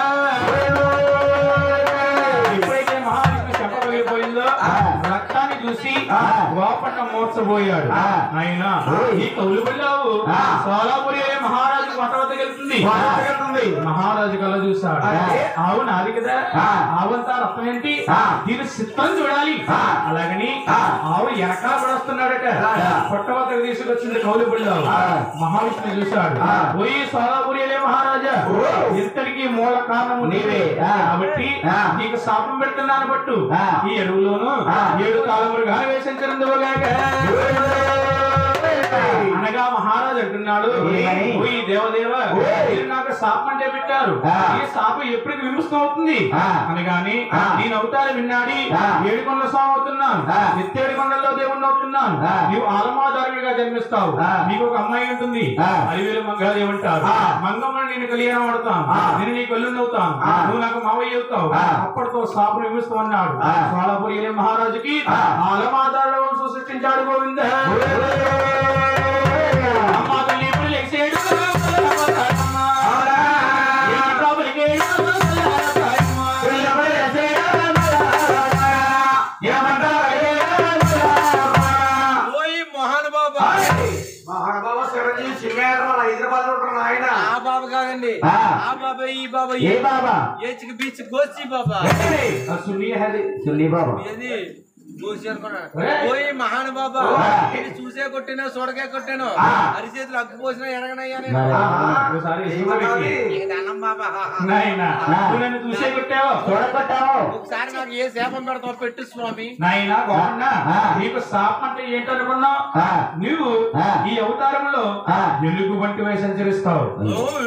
[SPEAKER 3] ఎప్పుడైతే మహావిష్ణు శంప పగిలిపోయిందో
[SPEAKER 1] ఆ.
[SPEAKER 3] రక్తాన్ని చూసి
[SPEAKER 1] ఆ.
[SPEAKER 3] గోపన్న మోర్చబోయాడు
[SPEAKER 1] ఆ.
[SPEAKER 3] ఆయన
[SPEAKER 1] ఓయ్.
[SPEAKER 3] ఈ కౌలు బిళ్ళావు
[SPEAKER 1] ఆ.
[SPEAKER 3] సోలాపురి అనే మహారాజు వంట వద్దకు వెళ్తుంది
[SPEAKER 1] వెళ్తుంది.
[SPEAKER 3] మహారాజు కళ్ళ చూశాడు
[SPEAKER 1] అదే.
[SPEAKER 3] ఆవు నాది కదా
[SPEAKER 1] ఆ.
[SPEAKER 3] ఆవంతా రక్తం ఏంటి
[SPEAKER 1] ఆ.
[SPEAKER 3] దీని చిత్తం చూడాలి
[SPEAKER 1] ఆ.
[SPEAKER 3] అలాగని
[SPEAKER 1] ఆ.
[SPEAKER 3] ఆవు వెనకాల పడొస్తున్నాడట
[SPEAKER 1] ఆ.
[SPEAKER 3] పొట్ట వద్దకు తీసుకొచ్చింది కౌలు బిళ్ళావు
[SPEAKER 1] ఆ.
[SPEAKER 3] మహావిష్ణు చూశాడు
[SPEAKER 1] ఆ.
[SPEAKER 3] పోయి సోలాపురి అనే మహారాజా
[SPEAKER 1] ఓ.
[SPEAKER 3] ఇంతటికి మూల కారణము నీవే
[SPEAKER 1] ఆ.
[SPEAKER 3] కాబట్టి
[SPEAKER 1] ఆ.
[SPEAKER 3] నీకు శాపం పెడుతున్నాను పట్టు
[SPEAKER 1] ఆ.
[SPEAKER 3] ఈ ఎరువులోను
[SPEAKER 1] ఆ.
[SPEAKER 3] ఏడు కాలములు గాలి వేసించనుగాక అనగా మహారాజు అంటున్నాడు
[SPEAKER 1] ఏమని?
[SPEAKER 3] "ఓ ఈ దేవదేవ
[SPEAKER 1] ఓయ్.
[SPEAKER 3] మీరు నాకు శాపం అంటే పెట్టారు
[SPEAKER 1] ఆ.
[SPEAKER 3] ఈ శాపం ఎప్పటికి విముక్తం అవుతుంది
[SPEAKER 1] ఆ.
[SPEAKER 3] అనగాని
[SPEAKER 1] ఆ.
[SPEAKER 3] నేను అవుతారు విన్నాడి
[SPEAKER 1] ఆ.
[SPEAKER 3] ఏడు కొండల స్వామి అవుతున్నాను
[SPEAKER 1] ఆ.
[SPEAKER 3] ఎత్తేడు కొండల్లో దేవుణ్ణి అవుతున్నాను
[SPEAKER 1] ఆ.
[SPEAKER 3] నీవు ఆలమాదారుడిగా జన్మిస్తావు
[SPEAKER 1] ఆ.
[SPEAKER 3] నీకు ఒక అమ్మాయి ఉంటుంది
[SPEAKER 1] ఆ.
[SPEAKER 3] అలివేలు మంగాదేవి అంటారు
[SPEAKER 1] ఆ.
[SPEAKER 3] మంగమ్మని నేను కళ్యాణం ఆడతాను
[SPEAKER 1] ఆ.
[SPEAKER 3] నేను నీ కల్లుండి అవుతాను
[SPEAKER 1] ఆ.
[SPEAKER 3] నువ్వు నాకు మావయ్య అవుతావు
[SPEAKER 1] ఆ.
[SPEAKER 3] అప్పటితో శాపం విముక్తం అన్నాడు
[SPEAKER 1] ఆ.
[SPEAKER 3] సోలాపురి అనే మహారాజుకి
[SPEAKER 1] ఆ.
[SPEAKER 3] ఆలమాదారుల వంశం సృష్టించాడు గోవింద అమ్మ తల్లి ఇప్పుడు లెగిసేడు. ఏంటి కాబలికేడు?
[SPEAKER 2] ఓయ్ మోహన్ బాబా
[SPEAKER 4] మహానుభావ చిరంజీవి సినిమా హైదరాబాద్ లో ఉంటున్న ఆయన
[SPEAKER 2] ఆ బాబా కాదండి
[SPEAKER 1] ఆ.
[SPEAKER 2] ఆ బాబా ఈ బాబా
[SPEAKER 1] ఏ బాబా
[SPEAKER 2] ఏచికి బీచ్ గోచి బాబా
[SPEAKER 3] ఆ సున్నీ హరి.
[SPEAKER 1] సున్నీ బాబా
[SPEAKER 2] ఏది గోచి అనుకున్నాడు
[SPEAKER 3] ఏయ్.
[SPEAKER 2] ఓయ్ మహాన్ బాబా
[SPEAKER 1] ఆ.
[SPEAKER 2] ఇది చూసే కొట్టాను చూడకే కొట్టాను
[SPEAKER 1] ఆ.
[SPEAKER 2] అరిచేతులు అగ్గు పోసినా ఎనగనయ్యా నేను
[SPEAKER 1] మరి.
[SPEAKER 3] ఒకసారి ఎసురు పెట్టి.
[SPEAKER 2] నీకు దండం బాబా
[SPEAKER 3] నాయనా,
[SPEAKER 1] ఆ.
[SPEAKER 3] నువ్వు నన్ను చూసే కొట్టావు
[SPEAKER 1] చూడగొట్టావు
[SPEAKER 2] ఒకసారి నాకు ఏ శాపం పెడతావు పెట్టు స్వామి
[SPEAKER 3] నాయనా గోపన్న
[SPEAKER 1] ఆ.
[SPEAKER 3] నీకు శాపం అంటే ఏంటనుకున్నావు
[SPEAKER 1] ఆ.
[SPEAKER 3] నువ్వు
[SPEAKER 1] ఆ.
[SPEAKER 3] ఈ అవతారంలో
[SPEAKER 1] ఆ.
[SPEAKER 3] ఎలుగు వంటి వై సంచరిస్తావు
[SPEAKER 2] ఓ, ఇదిగో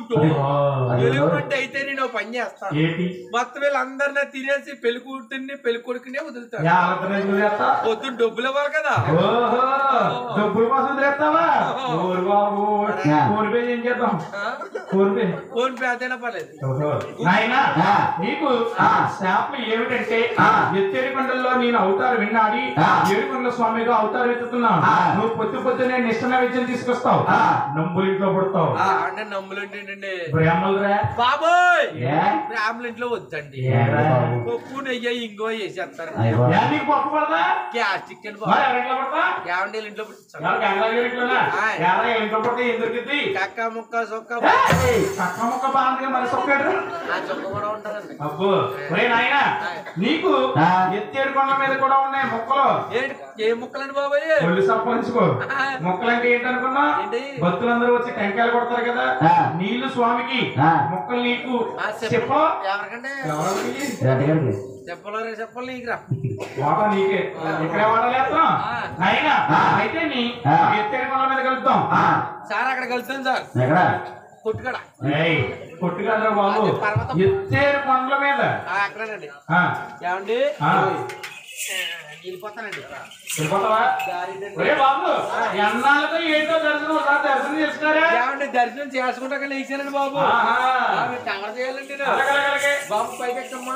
[SPEAKER 4] ఎలుగుంటూ ఎలుగుబంటి అయితే నేను ఓ పని చేస్తాను
[SPEAKER 3] ఏంటి
[SPEAKER 4] మొత్తం వీళ్ళందరినీ తినేసి పెళ్లి కూతుర్ని పెళ్లి కొడుకునే వదులుతాను
[SPEAKER 3] జాగ్రత్తగా వదిలేస్తా
[SPEAKER 4] పొద్దున్న డబ్బులు ఇవ్వాలి కదా
[SPEAKER 3] ఓహో డబ్బుల కోసం వదిలేస్తావా ఊరు బాబు ఫోన్ పే ఏం చేద్దాం ఫోన్ పే
[SPEAKER 4] ఫోన్ పే అదేనా పర్లేదు
[SPEAKER 3] ఓహో. నాయనా
[SPEAKER 1] ఆ.
[SPEAKER 3] నీకు
[SPEAKER 1] ఆ.
[SPEAKER 3] శాపం ఏమిటంటే
[SPEAKER 1] ఆ.
[SPEAKER 3] ఎత్తేరి కొండల్లో నేను అవతారు విన్నాడి
[SPEAKER 1] ఆ.
[SPEAKER 3] ఏడుకొండల స్వామిగా అవతారు ఎత్తుతున్నాను
[SPEAKER 1] ఆ.
[SPEAKER 3] నువ్వు పొద్దు పొద్దునే నిష్టన విద్యను తీసుకొస్తావు
[SPEAKER 1] ఆ.
[SPEAKER 3] నంబులు ఇంట్లో పుడతావు
[SPEAKER 4] ఆ, అంటే నమ్ములు ఏంటండి
[SPEAKER 3] బ్రాహ్మణులరా
[SPEAKER 4] బాబోయ్
[SPEAKER 1] ఏ?
[SPEAKER 4] ఫ్యామిలీ ఇంట్లో వద్దండి
[SPEAKER 3] ఏరా?
[SPEAKER 4] పప్పు నెయ్యి ఇంకో వేసేస్తారు
[SPEAKER 1] అయ్యో.
[SPEAKER 3] యా నీకు పప్పు పడదా
[SPEAKER 4] గ్యాస్ చికెన్
[SPEAKER 3] మరి ఎవరింట్లో పడతా
[SPEAKER 4] యావండి ఇంట్లో పుట్టించాను
[SPEAKER 3] ఎవరు గంగరాజు ఇంట్లోనా
[SPEAKER 4] ఆయ్.
[SPEAKER 3] ఎలా ఇంట్లో పడితే ఏం దొరికింది
[SPEAKER 4] కక్క ముక్క సొక్క
[SPEAKER 3] ఏయ్, చక్క ముక్క బాగుంది మరి సొక్కాడు
[SPEAKER 4] ఆ చొక్క కూడా ఉంటదండి
[SPEAKER 3] అబ్బో ఒరే నాయనా నీకు
[SPEAKER 1] ఆ.
[SPEAKER 3] ఎత్తేడు కొండల మీద కూడా ఉన్నాయి మొక్కలు
[SPEAKER 4] ఏంటి ఏ ముక్కలండి బాబాయ్
[SPEAKER 3] ఒళ్ళు సంపాదించుకో
[SPEAKER 4] ఆ.
[SPEAKER 3] మొక్కలు అంటే ఏంటనుకున్నా
[SPEAKER 4] ఏంటి?
[SPEAKER 3] భక్తులందరూ వచ్చి టెంకాయలు కొడతారు కదా
[SPEAKER 1] ఆ.
[SPEAKER 3] నీళ్లు స్వామికి
[SPEAKER 1] ఆ.
[SPEAKER 3] మొక్కలు నీకు
[SPEAKER 4] ఆ
[SPEAKER 3] చెప్ప
[SPEAKER 4] చెప్ప ఎవరికంటే
[SPEAKER 3] ఎవరికి?
[SPEAKER 1] రెడ్డిగారికి.
[SPEAKER 4] చెప్పలో రే చెప్పలు నీకు రా
[SPEAKER 3] వాటా నీకే ఇక్కడే వాడలేస్తాం
[SPEAKER 4] ఆ.
[SPEAKER 3] నాయనా
[SPEAKER 1] ఆ.
[SPEAKER 3] అయితే నీ
[SPEAKER 1] ఆ.
[SPEAKER 3] ఎత్తేడు కొండల మీద కలుపుతాం
[SPEAKER 1] ఆ,
[SPEAKER 4] సార్ అక్కడ కలుస్తాను సార్
[SPEAKER 1] ఎక్కడ
[SPEAKER 4] కొట్టుకడ
[SPEAKER 3] ఏయ్, కొట్టుకాదురా బాబు
[SPEAKER 4] అది పర్వతం.
[SPEAKER 3] ఎత్తేడు కొండల మీద
[SPEAKER 4] ఆ, అక్కడేనండి
[SPEAKER 3] ఆ.
[SPEAKER 4] ఏమండి
[SPEAKER 3] ఆ.
[SPEAKER 4] వెళ్ళిపోతానండి
[SPEAKER 3] వెళ్ళిపోతావా ఒరే బాబు ఎన్నాళ్ళతో ఏంటో దర్శనం ఒకసారి దర్శనం చేసుకున్నారా
[SPEAKER 4] ఏమండి దర్శనం చేసుకుంటా లేచానండి బాబు
[SPEAKER 3] ఆహా.
[SPEAKER 4] ఆ, మీరు కవర్ చేయాలండి నేను.
[SPEAKER 3] అలాగే, అలాగే, అలాగే.
[SPEAKER 4] బాబు పైకెక్కమ్మా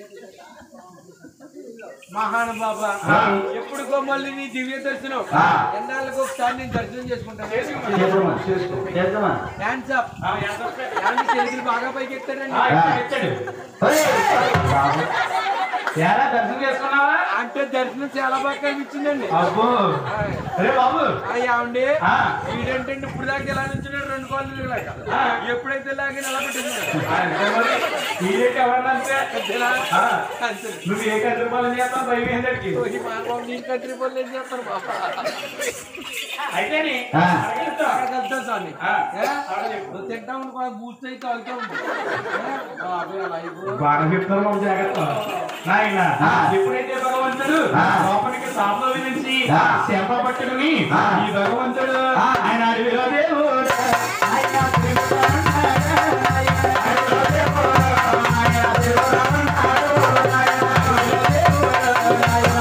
[SPEAKER 4] మహానుభావ
[SPEAKER 3] ఆ.
[SPEAKER 4] ఎప్పుడుకో మళ్ళీ నీ దివ్య దర్శనం
[SPEAKER 1] ఆ.
[SPEAKER 4] ఎన్నాళ్ళకి ఒకసారి నేను దర్శనం చేసుకుంటాను
[SPEAKER 1] చేసుకోమా చేసుకోమా
[SPEAKER 4] హ్యాండ్స్ అప్
[SPEAKER 3] ఆ, ఎంత వస్తాయి?
[SPEAKER 4] ఏమండి చేతులు బాగా పైకి ఎత్తారండి
[SPEAKER 3] ఆ, ఇచ్చాడు, ఇచ్చాడు.
[SPEAKER 1] ఒరేయ్, బాబు.
[SPEAKER 3] ఏరా దర్శనం చేసుకున్నావా
[SPEAKER 4] అంటే దర్శనం చాలా బాగా కనిపించిందండి
[SPEAKER 3] అబ్బో అరే బాబు
[SPEAKER 4] ఆ, ఏమండి
[SPEAKER 3] ఆ.
[SPEAKER 4] వీడేంటండి ఇప్పుడు దాకా ఇలా నుంచున్నాడు రెండు కాళ్ళు ఇలాగా
[SPEAKER 3] ఆ.
[SPEAKER 4] ఎప్పుడైతే ఇలాగే నిలబెట్టింది
[SPEAKER 3] ఆ, అంతే మరి. ఈడేంటి ఎవరన్నా అంతే.
[SPEAKER 4] ఇలా
[SPEAKER 3] ఆ,
[SPEAKER 4] అంతే.
[SPEAKER 3] నువ్వు ఏ కంట్రిపాలన చేస్తావు భయం ఏంటంటే
[SPEAKER 4] ఈ మానవం నీ కంట్రీ పనులు ఏం చేస్తారు బాబా
[SPEAKER 3] అయితే నీ
[SPEAKER 1] ఆ.
[SPEAKER 3] అడగలుగుతా.
[SPEAKER 4] అక్కడ కలుద్దాం స్వామి
[SPEAKER 3] ఆ.
[SPEAKER 4] ఏ? నువ్వు తింటా ఉండు బూస్ట్ అయితే తాగుతూ ఉండు ఏ? బాబే అలా అయిపో.
[SPEAKER 3] బాగా చెప్తారు బాబు జాగ్రత్త నాయన
[SPEAKER 1] ఆ.
[SPEAKER 3] ఎప్పుడైతే భగవంతుడు
[SPEAKER 1] ఆ.
[SPEAKER 3] లోపలికి సాపలో నుంచి
[SPEAKER 1] ఆ.
[SPEAKER 3] శంప పట్టుకుని
[SPEAKER 1] ఆ.
[SPEAKER 3] ఈ భగవంతుడు
[SPEAKER 1] ఆ.
[SPEAKER 3] ఆయన అడవిలో దేవుడు
[SPEAKER 1] ఆయన తిరుగుతున్నాడు, ఆయన దేవుడు, ఆయన తిరుగుతున్నాడు, ఆయన దేవుడు, ఆయన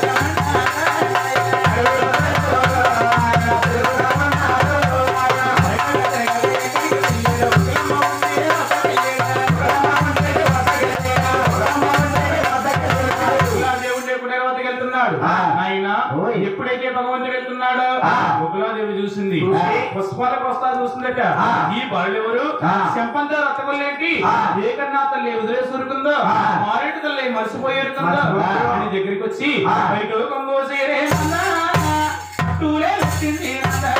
[SPEAKER 3] ఇలా దేవుడి పునర్వతికి వెళ్తున్నాడు
[SPEAKER 1] ఆ.
[SPEAKER 3] ఆయన
[SPEAKER 1] ఓయ్.
[SPEAKER 3] ఎప్పుడైతే భగవంతుడు వెళ్తున్నాడో
[SPEAKER 1] ఆ.
[SPEAKER 3] ఒకలాదేవి చూసింది
[SPEAKER 1] చూసి.
[SPEAKER 3] పుష్పాలకు వస్తా చూసిందట
[SPEAKER 1] ఆ.
[SPEAKER 3] ఈ బాళ్ళు ఎవరు
[SPEAKER 1] ఆ.
[SPEAKER 3] శంపంతో రత్తగొల్లేంటి
[SPEAKER 1] ఆ.
[SPEAKER 3] ఏకన్నా తల్లి వదిలేసి ఉరుకుందో
[SPEAKER 1] ఆ.
[SPEAKER 3] మారేడు తల్లి మరిసిపోయి ఉరుకుందో
[SPEAKER 1] మర్చిపోయి.
[SPEAKER 3] అని దగ్గరికి వచ్చి
[SPEAKER 1] ఆ.
[SPEAKER 3] బయట కొంగోసి రే అన్నా, టూలే వచ్చింది అన్నా.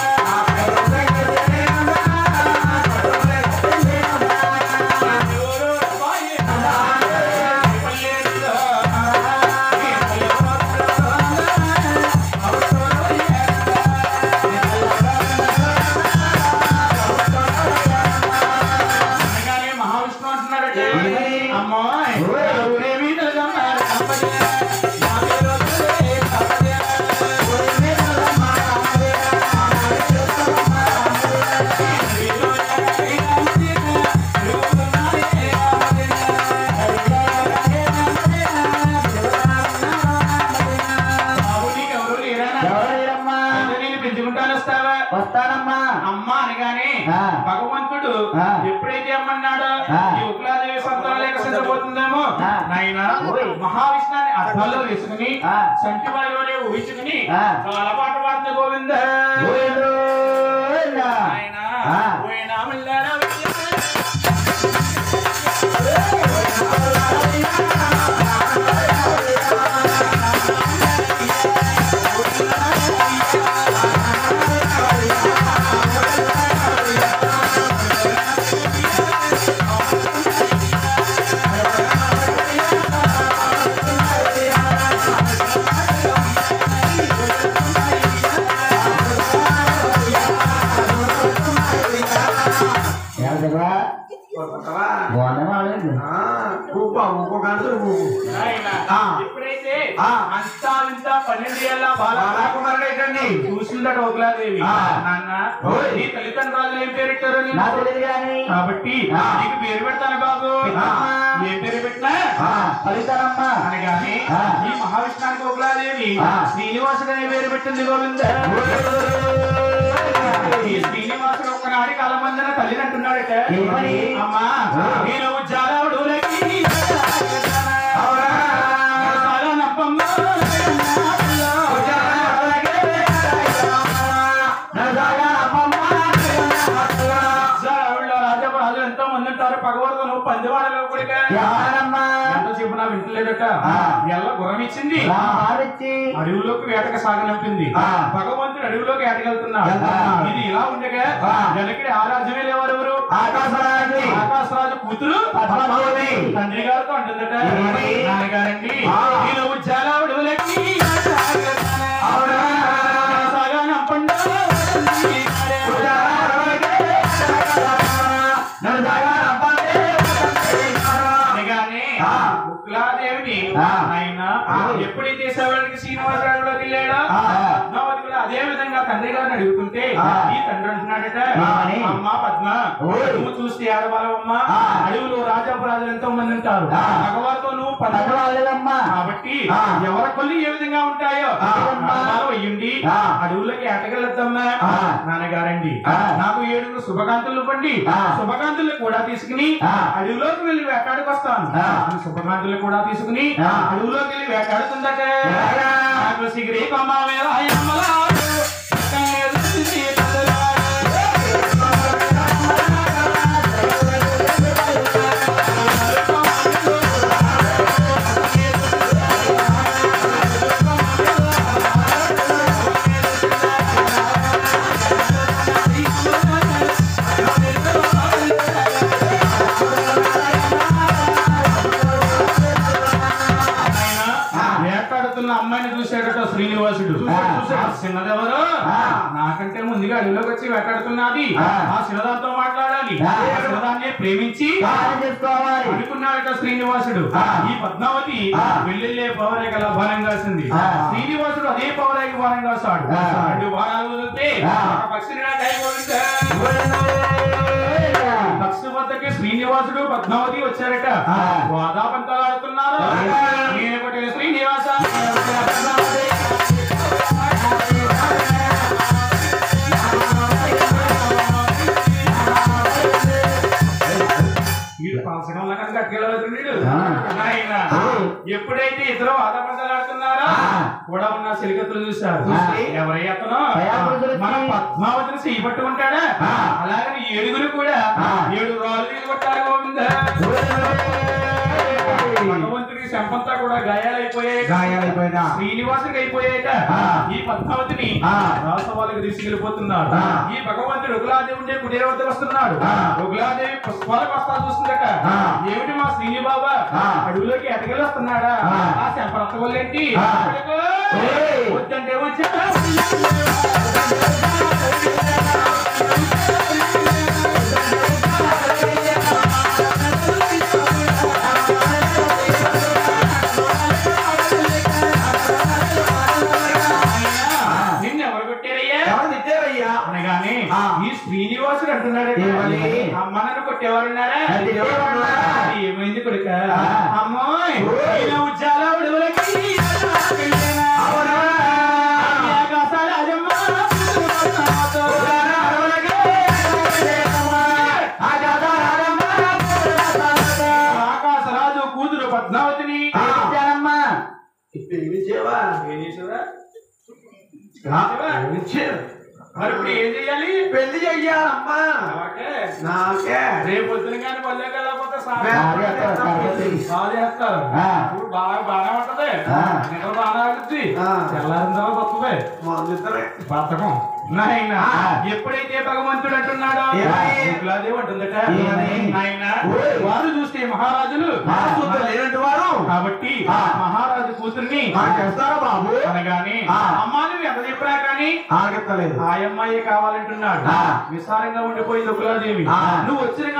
[SPEAKER 3] ఎవరో అబ్బాయి అన్నా, పల్లెల్లో అనగానే మహావిష్ణు అంటున్నాడట
[SPEAKER 1] ఏమని?
[SPEAKER 3] అమ్మాయ్
[SPEAKER 1] ఓయ్.
[SPEAKER 3] ఎవరేమీ నిలదన్నారు కంపల్య. నా పేరు వదిలే కంపల్య. ఎవరేమీ నిలదన్నారు కంపల్య. వీళ్ళు ఎక్కడికి వెళ్తే తిరుగుతున్నారే బాబు నీకెవరు లేరానా?
[SPEAKER 1] ఎవరయ్యమ్మా?
[SPEAKER 3] అయితే నేను పెంచుకుంటాను వస్తావా
[SPEAKER 1] వస్తానమ్మా
[SPEAKER 3] అమ్మ అనగానే
[SPEAKER 1] ఆ.
[SPEAKER 3] భగవంతుడు
[SPEAKER 1] ఆ.
[SPEAKER 3] ఎప్పుడైతే అమ్మన్నాడో
[SPEAKER 1] ఆ.
[SPEAKER 3] ఈ ఉక్లాదేవి సంతానం లేక సిద్ధపోతుందేమో
[SPEAKER 1] ఆ.
[SPEAKER 3] నాయన
[SPEAKER 1] ఓయ్.
[SPEAKER 3] మహావిష్ణాన్ని అర్థంలో వేసుకుని
[SPEAKER 1] ఆ.
[SPEAKER 3] సంటి వాయువులే ఊహించుకుని
[SPEAKER 1] ఆ.
[SPEAKER 3] కాలపాట వాడుతూ గోవింద
[SPEAKER 1] గోవిందా.
[SPEAKER 3] నాయన
[SPEAKER 1] ఆ.
[SPEAKER 3] పోయినా మల్లారా
[SPEAKER 1] ఏమంటావా? బాగుందా బాగలేదు?
[SPEAKER 3] నాయన
[SPEAKER 1] ఆ.
[SPEAKER 3] ఎప్పుడైతే
[SPEAKER 1] ఆ.
[SPEAKER 3] అంతా ఇంత పన్నెండు ఏళ్ళ చూసిందట ఒకలాదేవి
[SPEAKER 1] ఆ.
[SPEAKER 3] నాన్న
[SPEAKER 1] ఓయ్.
[SPEAKER 3] నీ తల్లిదండ్రులు ఏం పేరెట్టారు
[SPEAKER 1] నాకు తెలియదు కానీ
[SPEAKER 3] కాబట్టి
[SPEAKER 1] ఆ.
[SPEAKER 3] నీకు పేరు పెడతాను బాబు
[SPEAKER 1] ఆ.
[SPEAKER 3] ఏ పేరు పెట్టినా
[SPEAKER 1] ఫలితానమ్మా
[SPEAKER 3] అనగానే
[SPEAKER 1] ఆ.
[SPEAKER 3] ఈ మహావిష్ణానికి ఒకలాదేవి
[SPEAKER 1] ఆ.
[SPEAKER 3] శ్రీనివాసుడు అనే పేరు పెట్టింది గోవింద ఈ శ్రీనివాసుడు ఒక్కనాడి కాలమందన తల్లిని అంటున్నాడట
[SPEAKER 1] ఏమని?
[SPEAKER 3] అమ్మా
[SPEAKER 1] ఆ.
[SPEAKER 3] నేను జాలవుడు రాజారాజు ఎంతో మంది ఉంటారు పగవర్తను పందివాడలో కూడా ఎంత చెప్పినా వింటలేదట
[SPEAKER 1] ఆ.
[SPEAKER 3] ఎల్ల గుర్రం ఇచ్చింది అడవులోకి వేటకు సాగనంపింది
[SPEAKER 1] ఆ.
[SPEAKER 3] భగవంతుడు అడవిలోకి వేటకెళ్తున్నాడు
[SPEAKER 1] వెళ్తున్నాడు.
[SPEAKER 3] ఇది ఇలా ఉండగా
[SPEAKER 1] ఆ.
[SPEAKER 3] వెనకడి ఆరాధ్యమే లేవరెవరు
[SPEAKER 1] ఆకాశరాజు
[SPEAKER 3] ఆకాశరాజు కూతురు
[SPEAKER 1] పద్మావతి.
[SPEAKER 3] తండ్రి గారితో అంటుందట
[SPEAKER 1] ఏమని?
[SPEAKER 3] నాన్నగారండి
[SPEAKER 1] ఆ.
[SPEAKER 3] నేను ఉజ్జాలావుడు లెక్కి
[SPEAKER 1] అవునా?
[SPEAKER 3] సాగనంపండు. అనగానే
[SPEAKER 1] ఆ.
[SPEAKER 3] ముక్కులాదేవిని
[SPEAKER 1] ఆ.
[SPEAKER 3] ఆయన
[SPEAKER 1] ఆ.
[SPEAKER 3] ఎప్పుడైతే శివుడికి శ్రీనివాసరావులోకి వెళ్ళాడో
[SPEAKER 1] ఆ.
[SPEAKER 3] పద్మావతి కూడా అదే విధంగా తండ్రి గారిని అడుగుతుంటే
[SPEAKER 1] ఆ.
[SPEAKER 3] ఈ తండ్రి అంటున్నాడట
[SPEAKER 1] ఏమని?
[SPEAKER 3] అమ్మ పద్మ
[SPEAKER 1] ఓయ్.
[SPEAKER 3] నువ్వు చూస్తే ఆడవాళ్ళమ్మ
[SPEAKER 1] ఆ.
[SPEAKER 3] అడవిలో రాజాపురాజులు ఎంతో మంది ఉంటారు
[SPEAKER 1] ఆ.
[SPEAKER 3] మగవారితో నువ్వు పద్మ కాబట్టి
[SPEAKER 1] ఆ.
[SPEAKER 3] ఎవరి కొల్లు ఏ విధంగా ఉంటాయో
[SPEAKER 1] ఆ.
[SPEAKER 3] అమ్మాలు అయ్యుండి
[SPEAKER 1] ఆ.
[SPEAKER 3] అడవులకి ఏటకెళ్ళొద్దమ్మా
[SPEAKER 1] ఆ.
[SPEAKER 3] నాన్నగారండి
[SPEAKER 1] ఆ.
[SPEAKER 3] నాకు ఏడుగురు శుభకాంతులు ఇవ్వండి
[SPEAKER 1] ఆ.
[SPEAKER 3] శుభకాంతులు కూడా తీసుకుని
[SPEAKER 1] ఆ.
[SPEAKER 3] అడవిలోకి వెళ్ళి వేటాడుకొస్తాను
[SPEAKER 1] ఆ.
[SPEAKER 3] అని శుభకాంతులు కూడా తీసుకుని
[SPEAKER 1] ఆ.
[SPEAKER 3] అడవిలోకి వెళ్ళి వేటాడుతుందట
[SPEAKER 1] ఎలాగా?
[SPEAKER 3] నాకు సిగిరి కొమ్మ మీద అయ్యమ్మలాడు, కన్నేరు సిరి ఆయన వేటాడుతున్న అమ్మాయిని చూశాడట శ్రీనివాసుడు
[SPEAKER 1] ఆ.
[SPEAKER 3] ఆ చిన్నదెవరు
[SPEAKER 1] ఆ.
[SPEAKER 3] నాకంటే ముందుగా అడవిలోకి వచ్చి వేటాడుతున్నది
[SPEAKER 1] ఆ.
[SPEAKER 3] ఆ చిన్నదాంతో మాట్లాడాలి
[SPEAKER 1] ఆ.
[SPEAKER 3] ఆ చిన్నదాన్ని ప్రేమించి అనుకున్నాడట శ్రీనివాసుడు
[SPEAKER 1] ఆ.
[SPEAKER 3] ఈ పద్మావతి
[SPEAKER 1] ఆ.
[SPEAKER 3] వెళ్ళే పవరేగల బాణం కాసింది
[SPEAKER 1] ఆ.
[SPEAKER 3] శ్రీనివాసుడు అదే పవరేగ బాణం కాసాడు
[SPEAKER 1] ఆ.
[SPEAKER 3] రెండు బాణాలు వదిలితే
[SPEAKER 1] ఆ.
[SPEAKER 3] ఒక పక్షిని నాకు అయిపోయింది. పక్షి వద్దకి శ్రీనివాసుడు పద్మావతి వచ్చారట
[SPEAKER 1] ఆ.
[SPEAKER 3] గోదా పంతాలు ఆడుతున్నారు
[SPEAKER 1] ఆ.
[SPEAKER 3] నేను కొట్టిన శ్రీనివాస నేను కొట్టిన పద్మావతి. వీడు పాల్సగంలో కనుక కట్టుకెళ్ళవద్దు వీడు.
[SPEAKER 1] ఆ.
[SPEAKER 3] నాయనా,
[SPEAKER 1] ఆ.
[SPEAKER 3] ఎప్పుడైతే ఇద్దరు ఆదాపంతాలు ఆడుతున్నారో
[SPEAKER 1] ఆ.
[SPEAKER 3] కూడా ఉన్న సిలికత్తులు చూశారు
[SPEAKER 1] చూసి,
[SPEAKER 3] ఎవరయ్య అతను
[SPEAKER 1] దయాపురుషుడు
[SPEAKER 3] మన
[SPEAKER 1] వచ్చి,
[SPEAKER 3] పద్మావతిని చెయ్యి పట్టుకుంటాడా
[SPEAKER 1] ఆ.
[SPEAKER 3] అలాగని ఏడుగురు కూడా
[SPEAKER 1] ఆ.
[SPEAKER 3] ఏడు రాళ్ళు తీసి కొట్టారు గోవింద భగవంతుడికి శంపంతా కూడా గాయాలైపోయాయి
[SPEAKER 1] గాయాలైపోయినా
[SPEAKER 3] శ్రీనివాసుడికి అయిపోయాయట
[SPEAKER 1] ఆ.
[SPEAKER 3] ఈ పద్మావతిని
[SPEAKER 1] ఆ.
[SPEAKER 3] రాసవాళ్ళకి తీసుకెళ్లిపోతున్నారు
[SPEAKER 1] ఆ.
[SPEAKER 3] ఈ భగవంతుడు ఉగ్లాదేవి ఉండే కుటీర వద్దకు వస్తున్నాడు
[SPEAKER 1] ఆ.
[SPEAKER 3] ఉగ్లాదేవి పుష్పాలకు వస్తా చూస్తుందట
[SPEAKER 1] ఆ.
[SPEAKER 3] ఏమిటి మా శ్రీనిబాబా
[SPEAKER 1] ఆ.
[SPEAKER 3] అడవిలోకి ఎటకెళ్ళి వస్తున్నాడా
[SPEAKER 1] ఆ.
[SPEAKER 3] ఆ శంపరత్త వల్లేంటి
[SPEAKER 1] ఆ.
[SPEAKER 3] అక్కడికో.
[SPEAKER 1] ఏయ్.
[SPEAKER 3] వద్దంటే వచ్చా నిన్ను ఎవరు కొట్టారయ్యా
[SPEAKER 1] ఎవరు తిట్టారయ్యా
[SPEAKER 3] అనగానే
[SPEAKER 1] ఆ.
[SPEAKER 3] ఈ శ్రీనివాసుడు అంటున్నాడు
[SPEAKER 1] ఏమని?
[SPEAKER 3] అమ్మ నన్ను కొట్టేవారున్నారా
[SPEAKER 1] అది ఎవరన్నా?
[SPEAKER 3] అది ఏమైంది కొడుక
[SPEAKER 1] ఆ.
[SPEAKER 3] అమ్మోయ్
[SPEAKER 1] ఓయ్.
[SPEAKER 3] ఈయన ఉజ్జాల ఉడవలకి
[SPEAKER 1] అవునా?
[SPEAKER 3] ఆకాశాల అజమ్మ పుట్టుకొస్తాతో. ఆకాశరాజు కూతురు పద్మావతిని
[SPEAKER 1] ప్రేమించేవా
[SPEAKER 3] ఏం చేసావురా? మరి ఇప్పుడు ఏం చెయ్యాలి
[SPEAKER 1] పెళ్లి చెయ్యాలమ్మా
[SPEAKER 3] అలాగే
[SPEAKER 1] నాకే
[SPEAKER 3] రేపు పొద్దున కానీ పల్లె వెళ్ళకపోతే
[SPEAKER 1] భార్య ఎత్తారు, భార్య ఎత్తారు.
[SPEAKER 3] బాగా చేస్తారు
[SPEAKER 1] ఆ.
[SPEAKER 3] ఇప్పుడు బాగా బాగా ఉంటది
[SPEAKER 1] ఆ.
[SPEAKER 3] నిద్ర బాగా ఆగుద్ది
[SPEAKER 1] ఆ.
[SPEAKER 3] తెల్లారిన తర్వాత వస్తుంది
[SPEAKER 1] మందుతరే
[SPEAKER 3] బతకం నాయన
[SPEAKER 1] ఆ.
[SPEAKER 3] ఎప్పుడైతే భగవంతుడు అంటున్నాడో
[SPEAKER 1] ఏమని?
[SPEAKER 3] శుక్లాదేవి అంటుందట
[SPEAKER 1] ఏమని?
[SPEAKER 3] నాయన
[SPEAKER 1] ఓయ్.
[SPEAKER 3] వారు చూస్తే మహారాజులు
[SPEAKER 1] మహాసూత్రం లేనట్టు వారు
[SPEAKER 3] కాబట్టి
[SPEAKER 1] ఆ.
[SPEAKER 3] మహారాజు కూతుర్ని
[SPEAKER 1] చేస్తారా బాబు
[SPEAKER 3] అనగానే
[SPEAKER 1] ఆ.
[SPEAKER 3] అమ్మా నువ్వు ఎంత చెప్పినా కానీ
[SPEAKER 1] ఆగత్తలేదు
[SPEAKER 3] ఆ అమ్మాయి కావాలంటున్నాడు
[SPEAKER 1] ఆ.
[SPEAKER 3] విశాలంగా ఉండిపోయింది ఒకలాదేవి
[SPEAKER 1] ఆ.
[SPEAKER 3] నువ్వు వచ్చిన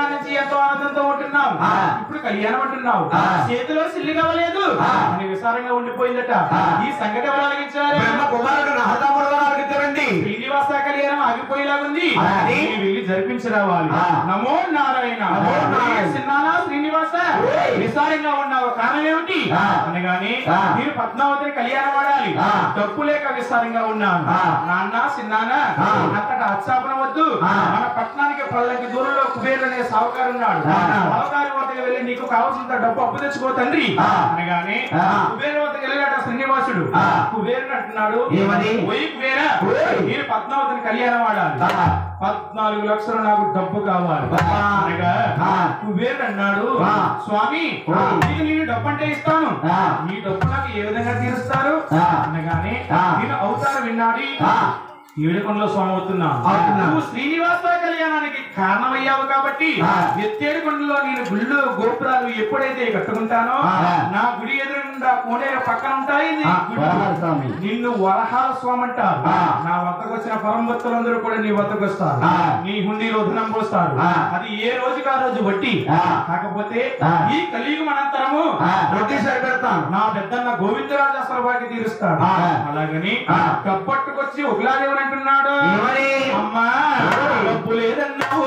[SPEAKER 3] కాలం నుంచి ఎంతో ఆనందంతో ఉంటున్నావు
[SPEAKER 1] ఆ.
[SPEAKER 3] ఇప్పుడు కళ్యాణం అంటున్నావు
[SPEAKER 1] ఆ.
[SPEAKER 3] చేతిలో సిల్లి కావలేదు
[SPEAKER 1] ఆ.
[SPEAKER 3] అని విసారంగా ఉండిపోయిందట
[SPEAKER 1] ఆ.
[SPEAKER 3] ఈ సంగతి ఎవరు అలిగించారు
[SPEAKER 1] బ్రహ్మ కుమారుడు నహతముడు గారు అడుగుతారండి
[SPEAKER 3] శ్రీనివాస కళ్యాణం ఆగిపోయేలాగుంది
[SPEAKER 1] ఆ.
[SPEAKER 3] నేను వెళ్ళి జరిపించి రావాలి
[SPEAKER 1] ఆ.
[SPEAKER 3] నమో నారాయణ
[SPEAKER 1] నమో నారాయణ.
[SPEAKER 3] సిన్నానా శ్రీనివాస
[SPEAKER 1] ఓయ్.
[SPEAKER 3] విసారంగా ఉన్నావు కారణం ఏమిటి
[SPEAKER 1] ఆ.
[SPEAKER 3] అనగానే
[SPEAKER 1] ఆ.
[SPEAKER 3] మీరు పద్మావతిని కళ్యాణం ఆడాలి
[SPEAKER 1] ఆ.
[SPEAKER 3] డబ్బు లేక విస్తారంగా ఉన్నాను
[SPEAKER 1] ఆ.
[SPEAKER 3] నాన్న సిన్నానా
[SPEAKER 1] ఆ.
[SPEAKER 3] అక్కడ అచ్చాపన వద్దు
[SPEAKER 1] ఆ.
[SPEAKER 3] మన పట్టణానికి పల్లకి దూరంలో కుబేరు అనే సావుకారు ఉన్నాడు
[SPEAKER 1] ఆ.
[SPEAKER 3] సావుకారు వద్దకు వెళ్ళి నీకు కావాల్సినంత డబ్బు అప్పు తెచ్చుకో తండ్రి
[SPEAKER 1] ఆ.
[SPEAKER 3] అనగానే
[SPEAKER 1] ఆ.
[SPEAKER 3] కుబేరు వద్దకు వెళ్ళాట శ్రీనివాసుడు
[SPEAKER 1] ఆ.
[SPEAKER 3] కుబేరుడు అంటున్నాడు
[SPEAKER 1] ఏమని?
[SPEAKER 3] పోయి కుబేరా
[SPEAKER 1] ఓయ్.
[SPEAKER 3] మీరు పద్మావతిని కళ్యాణం ఆడాలి
[SPEAKER 1] ఆ.
[SPEAKER 3] పద్నాలుగు లక్షలు నాకు డబ్బు కావాలి
[SPEAKER 1] ఆ.
[SPEAKER 3] అనగా
[SPEAKER 1] ఆ.
[SPEAKER 3] కుబేరుడు అన్నాడు
[SPEAKER 1] ఆ.
[SPEAKER 3] స్వామి
[SPEAKER 1] ఆ.
[SPEAKER 3] నీకు నేను డబ్బు అంటే ఇస్తాను
[SPEAKER 1] ఆ.
[SPEAKER 3] ఈ డబ్బు నాకు ఏ విధంగా తీరుస్తారు
[SPEAKER 1] ఆ.
[SPEAKER 3] అనగానే
[SPEAKER 1] ఆ.
[SPEAKER 3] నేను అవతారం విన్నాడి
[SPEAKER 1] ఆ.
[SPEAKER 3] ఏడుకొండలో స్వామి అవుతున్నా
[SPEAKER 1] అవుతున్నా.
[SPEAKER 3] నువ్వు శ్రీనివాస కళ్యాణానికి కారణమయ్యావు కాబట్టి
[SPEAKER 1] ఆ.
[SPEAKER 3] ఎత్తేడుకొండలో నేను గుళ్ళు గోపురాలు ఎప్పుడైతే కట్టుకుంటానో
[SPEAKER 1] ఆ.
[SPEAKER 3] నా గుడి ఎదురుగుండా కోనేరు పక్కన ఉంటాయి నీ
[SPEAKER 1] ఆ,
[SPEAKER 3] గుడి.
[SPEAKER 1] వరహాల స్వామి.
[SPEAKER 3] నిన్ను వరహాల స్వామి అంటారు
[SPEAKER 1] ఆ.
[SPEAKER 3] నా వద్దకు వచ్చిన పరమ భక్తులందరూ కూడా నీ వద్దకు వస్తారు
[SPEAKER 1] ఆ.
[SPEAKER 3] నీ హుండీలో ధనం పోస్తారు
[SPEAKER 1] ఆ.
[SPEAKER 3] అది ఏ రోజుకి ఆ రోజు వడ్డీ
[SPEAKER 1] ఆ.
[SPEAKER 3] కాకపోతే
[SPEAKER 1] ఆ.
[SPEAKER 3] ఈ కలియుగం అనంతరము
[SPEAKER 1] ఆ, రొట్టి సరిపెడతాను
[SPEAKER 3] నా పెద్దన్న గోవిందరాజు అసలు బాకి తీరుస్తాడు
[SPEAKER 1] ఆ.
[SPEAKER 3] అలాగని
[SPEAKER 1] ఆ.
[SPEAKER 3] కప్పట్టుకొచ్చి ఒకలాదేవని అంటున్నాడు
[SPEAKER 1] ఏమని?
[SPEAKER 3] అమ్మా
[SPEAKER 1] ఓయ్.
[SPEAKER 3] డబ్బు లేదన్నావు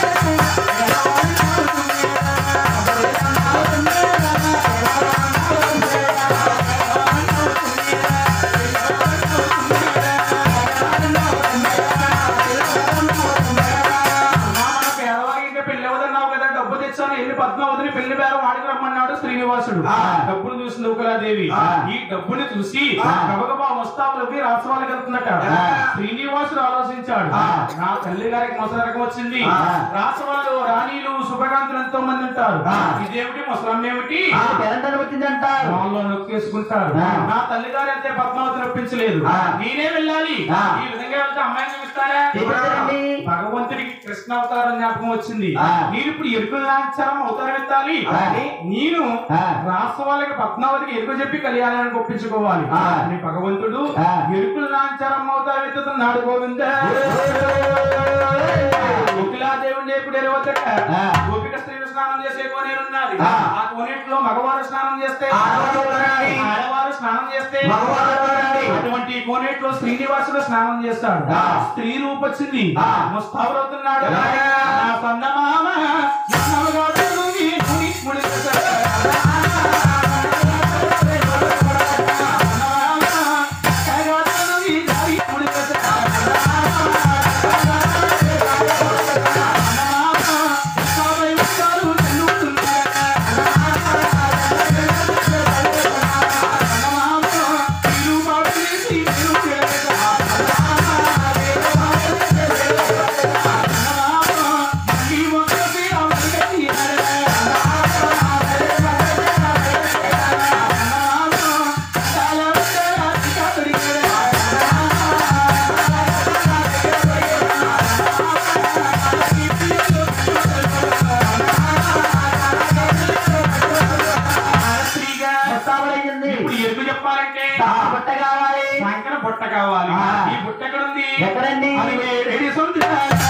[SPEAKER 3] పెళ్లి అవదన్నావు కదా డబ్బు తెచ్చాను ఎన్ని పద్మావతిని పెళ్లి బేరం ఆడికి రమ్మన్నాడు శ్రీనివాసుడు
[SPEAKER 1] ఆ.
[SPEAKER 3] డబ్బును చూసింది ఒకలాదేవి
[SPEAKER 1] ఆ.
[SPEAKER 3] ఈ డబ్బుని చూసి
[SPEAKER 1] ఆ.
[SPEAKER 3] గబగబా ముస్తాబులకి రాష్ట్రాలకు వెళ్తున్నట
[SPEAKER 1] ఆ.
[SPEAKER 3] శ్రీనివాసుడు ఆలోచించాడు
[SPEAKER 1] ఆ.
[SPEAKER 3] నా తల్లి గారికి ముసలరకం వచ్చింది
[SPEAKER 1] ఆ.
[SPEAKER 3] రాష్ట్రాలలో రాణీలు శుభకాంతులు ఎంతో మంది ఉంటారు
[SPEAKER 1] ఆ.
[SPEAKER 3] ఇదేమిటి ముసలమ్మ ఏమిటి
[SPEAKER 1] ఆ, పెరంటలు వచ్చిందంటారు
[SPEAKER 3] వాళ్ళలో నొక్కేసుకుంటారు
[SPEAKER 1] ఆ.
[SPEAKER 3] నా తల్లి గారు అయితే పద్మావతి నొప్పించలేదు
[SPEAKER 1] ఆ.
[SPEAKER 3] నేనే వెళ్ళాలి
[SPEAKER 1] ఆ.
[SPEAKER 3] ఈ విధంగా వెళ్తే అమ్మాయిని చూపిస్తారా
[SPEAKER 1] చూపిస్తారండి.
[SPEAKER 3] భగవంతుడికి కృష్ణ అవతారం జ్ఞాపకం వచ్చింది
[SPEAKER 1] ఆ.
[SPEAKER 3] నేను ఇప్పుడు ఎరుకుల లాంఛనం అవతారం ఎత్తాలి
[SPEAKER 1] ఆ.
[SPEAKER 3] నేను
[SPEAKER 1] ఆ.
[SPEAKER 3] రాష్ట్ర వాళ్ళకి పద్మావతికి ఎరుకు చెప్పి కళ్యాణానికి ఒప్పించుకోవాలి
[SPEAKER 1] ఆ.
[SPEAKER 3] అని భగవంతుడు
[SPEAKER 1] ఆ.
[SPEAKER 3] ఎరుకుల లాంఛనం అవతారం ఎత్తుతున్నాడు గోవింద గోపిలాదేవుని ఎప్పుడు ఎరవద్దట
[SPEAKER 1] ఆ.
[SPEAKER 3] గోపిక స్త్రీలు స్నానం చేసే కోనేరున్నది
[SPEAKER 1] ఆ.
[SPEAKER 3] ఆ కోనేటిలో మగవారు స్నానం చేస్తే
[SPEAKER 1] ఆడవారు ఉన్నారండి.
[SPEAKER 3] ఆడవారు స్నానం చేస్తే
[SPEAKER 1] మగవారు ఉన్నారండి.
[SPEAKER 3] అటువంటి కోనేటిలో శ్రీనివాసుడు స్నానం చేస్తాడు
[SPEAKER 1] ఆ.
[SPEAKER 3] స్త్రీ రూపు వచ్చింది
[SPEAKER 1] ఆ.
[SPEAKER 3] ముస్తాబురవుతున్నాడు
[SPEAKER 1] ఆ.
[SPEAKER 3] నా సందమామ మనవగాడు నీ ముని ముడిపెట్టాడు. సందమామ, కగగాడు నీ దారి ముడిపెట్టాడు. సందమామ, సాబై ఉంటారు చెల్లుతున్నాడు. సందమామ, ఇరు బాబులేసి ఇరు చేరతాడు.
[SPEAKER 1] ముస్తాబులయ్యింది.
[SPEAKER 3] ఇప్పుడు ఎందుకు చెప్పాలంటే
[SPEAKER 1] తాను బుట్ట కావాలి
[SPEAKER 3] సాయంత్రం బుట్ట కావాలి
[SPEAKER 1] ఆ.
[SPEAKER 3] ఈ బుట్ట ఎక్కడ ఉంది
[SPEAKER 1] ఎక్కడండి
[SPEAKER 3] అది వేడి సొంత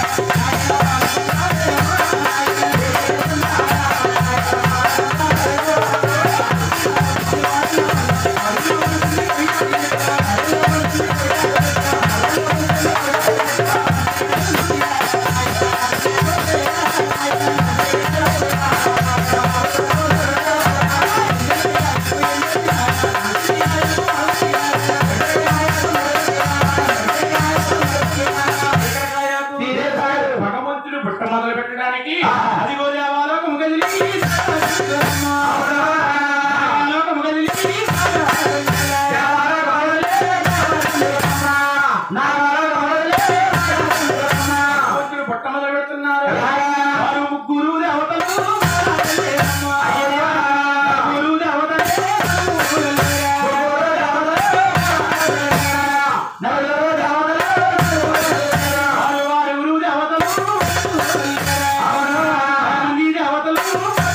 [SPEAKER 1] తీరేశాడు.
[SPEAKER 3] భగవంతుడు బుట్ట మొదలు పెట్టడానికి
[SPEAKER 1] ఆ.
[SPEAKER 3] అదిగో దేవాలోకము కదిలి దేవాలోకము కదిలి
[SPEAKER 1] నా వరం వదలే.
[SPEAKER 3] భగవంతుడు బుట్ట మొదలు పెడుతున్నారు వారు ముగ్గురు దేవతలు ముగ్గురు దేవతలు
[SPEAKER 1] నలుగురు దేవతలు.
[SPEAKER 3] వారు వారు దేవతలు మంది దేవతలు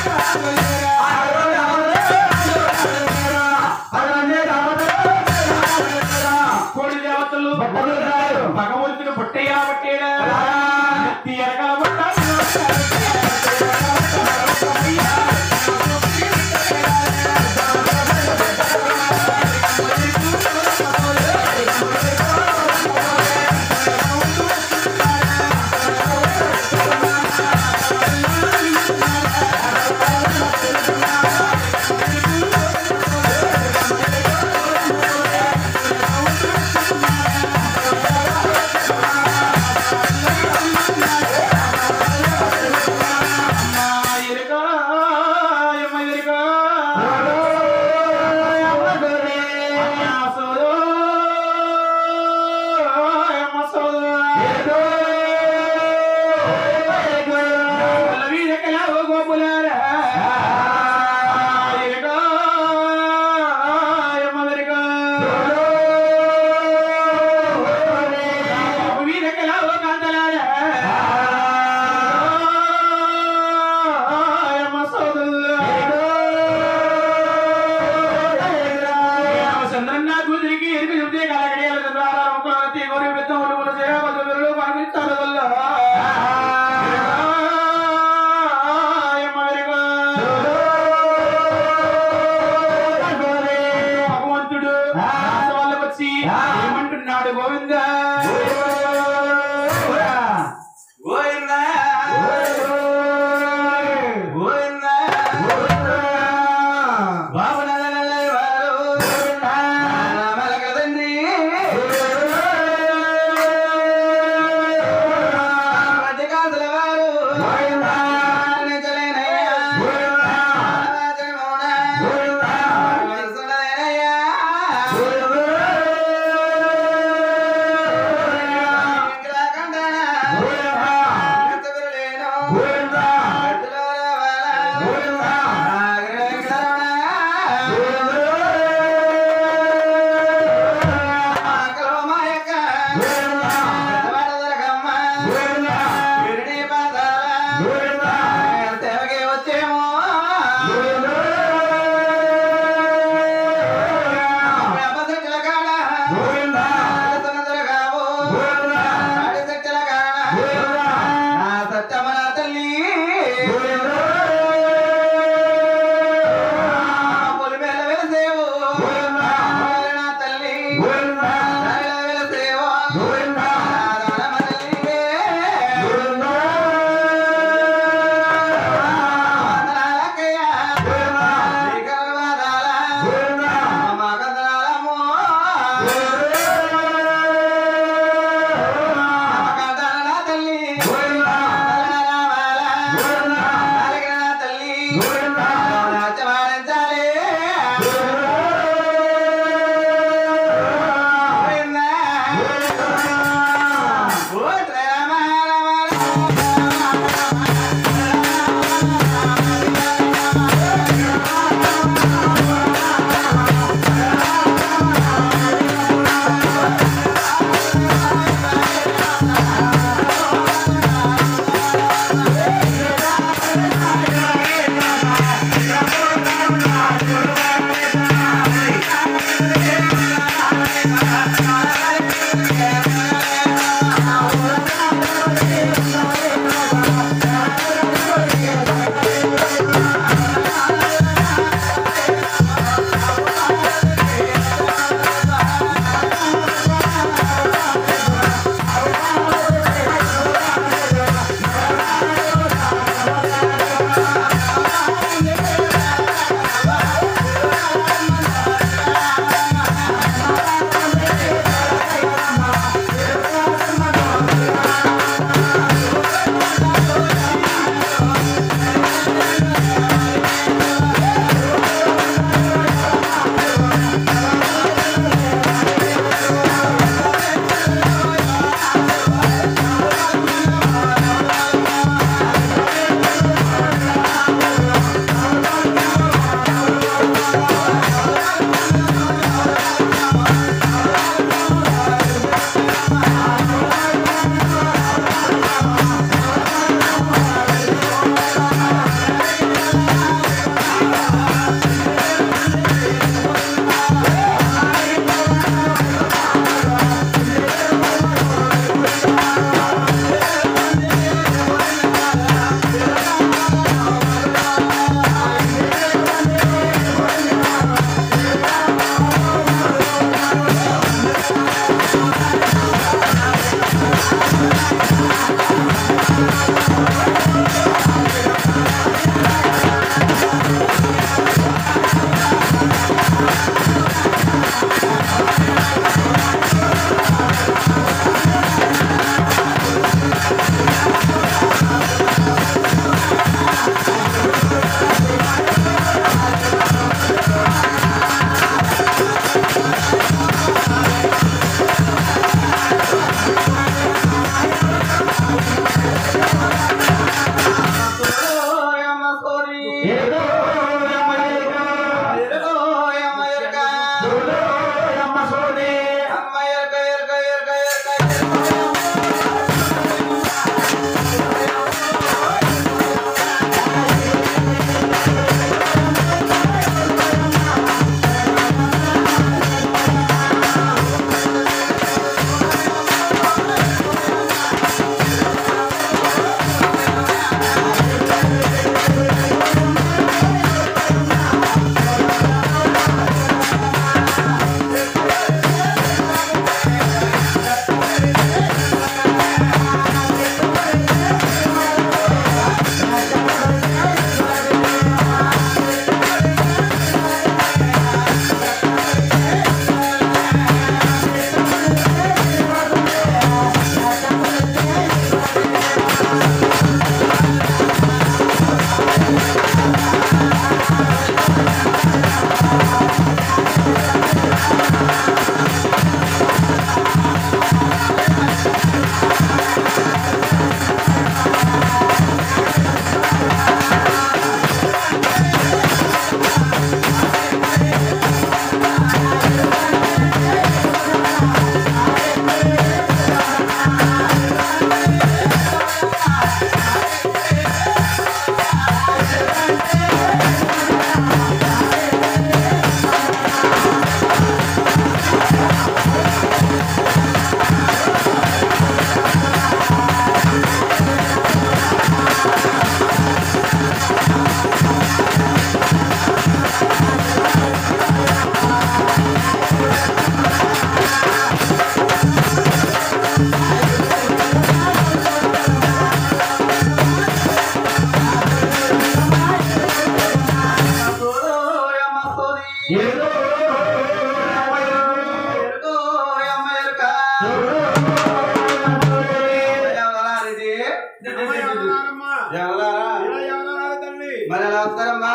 [SPEAKER 2] మరి ఎలా వస్తారమ్మా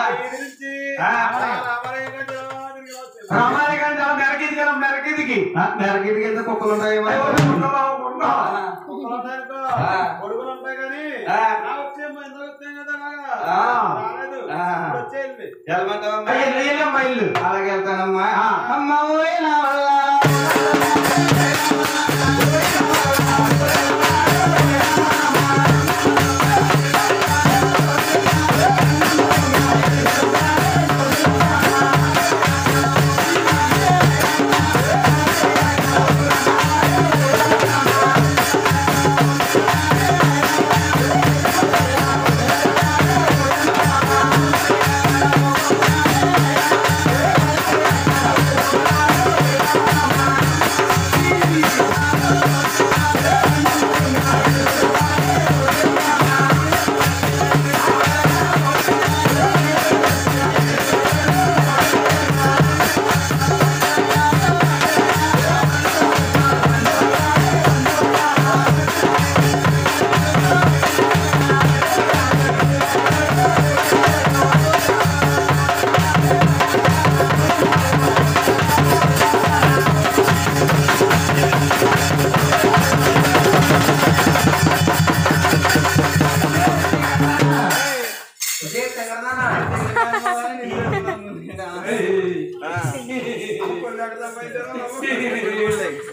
[SPEAKER 3] రామాయణ మెరకిది కదా మెరకిదికి
[SPEAKER 2] మెరగిరికి వెళ్తే కుక్కలు ఉంటాయి మరి.
[SPEAKER 4] కొడుకులు ఉంటాయి కానీ
[SPEAKER 2] ఆ.
[SPEAKER 4] నా వచ్చేమో ఎందుకు వచ్చాయి కదా అలాగా?
[SPEAKER 2] ఆ.
[SPEAKER 4] రాలేదు.
[SPEAKER 2] ఆ.
[SPEAKER 4] ఇప్పుడు వచ్చేయండి.
[SPEAKER 2] వెళ్ళమంటావమ్మా?
[SPEAKER 3] వెళ్ళమ్మా ఇల్లు
[SPEAKER 2] అలాగే వెళ్తానమ్మా అమ్మ ఓయ్ నా వల్ల ఇదే తెగరదానా?
[SPEAKER 4] కొడుకు ఎక్కడ సంపాదించారో బాబు.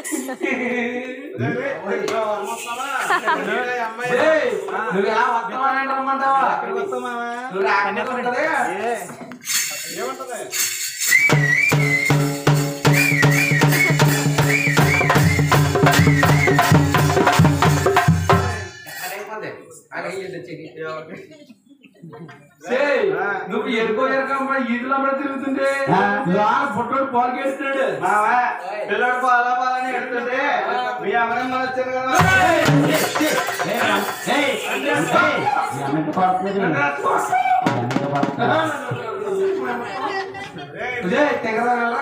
[SPEAKER 4] అమ్మాయి
[SPEAKER 2] ఏయ్, నువ్వు ఎలా వస్తావని రమ్మంటావా
[SPEAKER 4] ఎక్కడికి వస్తావు మావా?
[SPEAKER 2] నువ్వు రాకపోతే ఉంటది
[SPEAKER 4] ఏముంటది
[SPEAKER 2] అదైపోద్ది. అలాగే ఇల్లు చెయ్యి.
[SPEAKER 3] సేయ్, నువ్వు ఎరుకో ఎరకమ్మ ఈదులు అమ్మడ తిరుగుతుంటే లోన పుట్టోడు పాలు కేస్తున్నాడు
[SPEAKER 2] మావా, పిల్లడు పాలా పాలని ఎడుతుంటే మీ అమ్మని మన వచ్చారు కదా ఇదే తెగరదా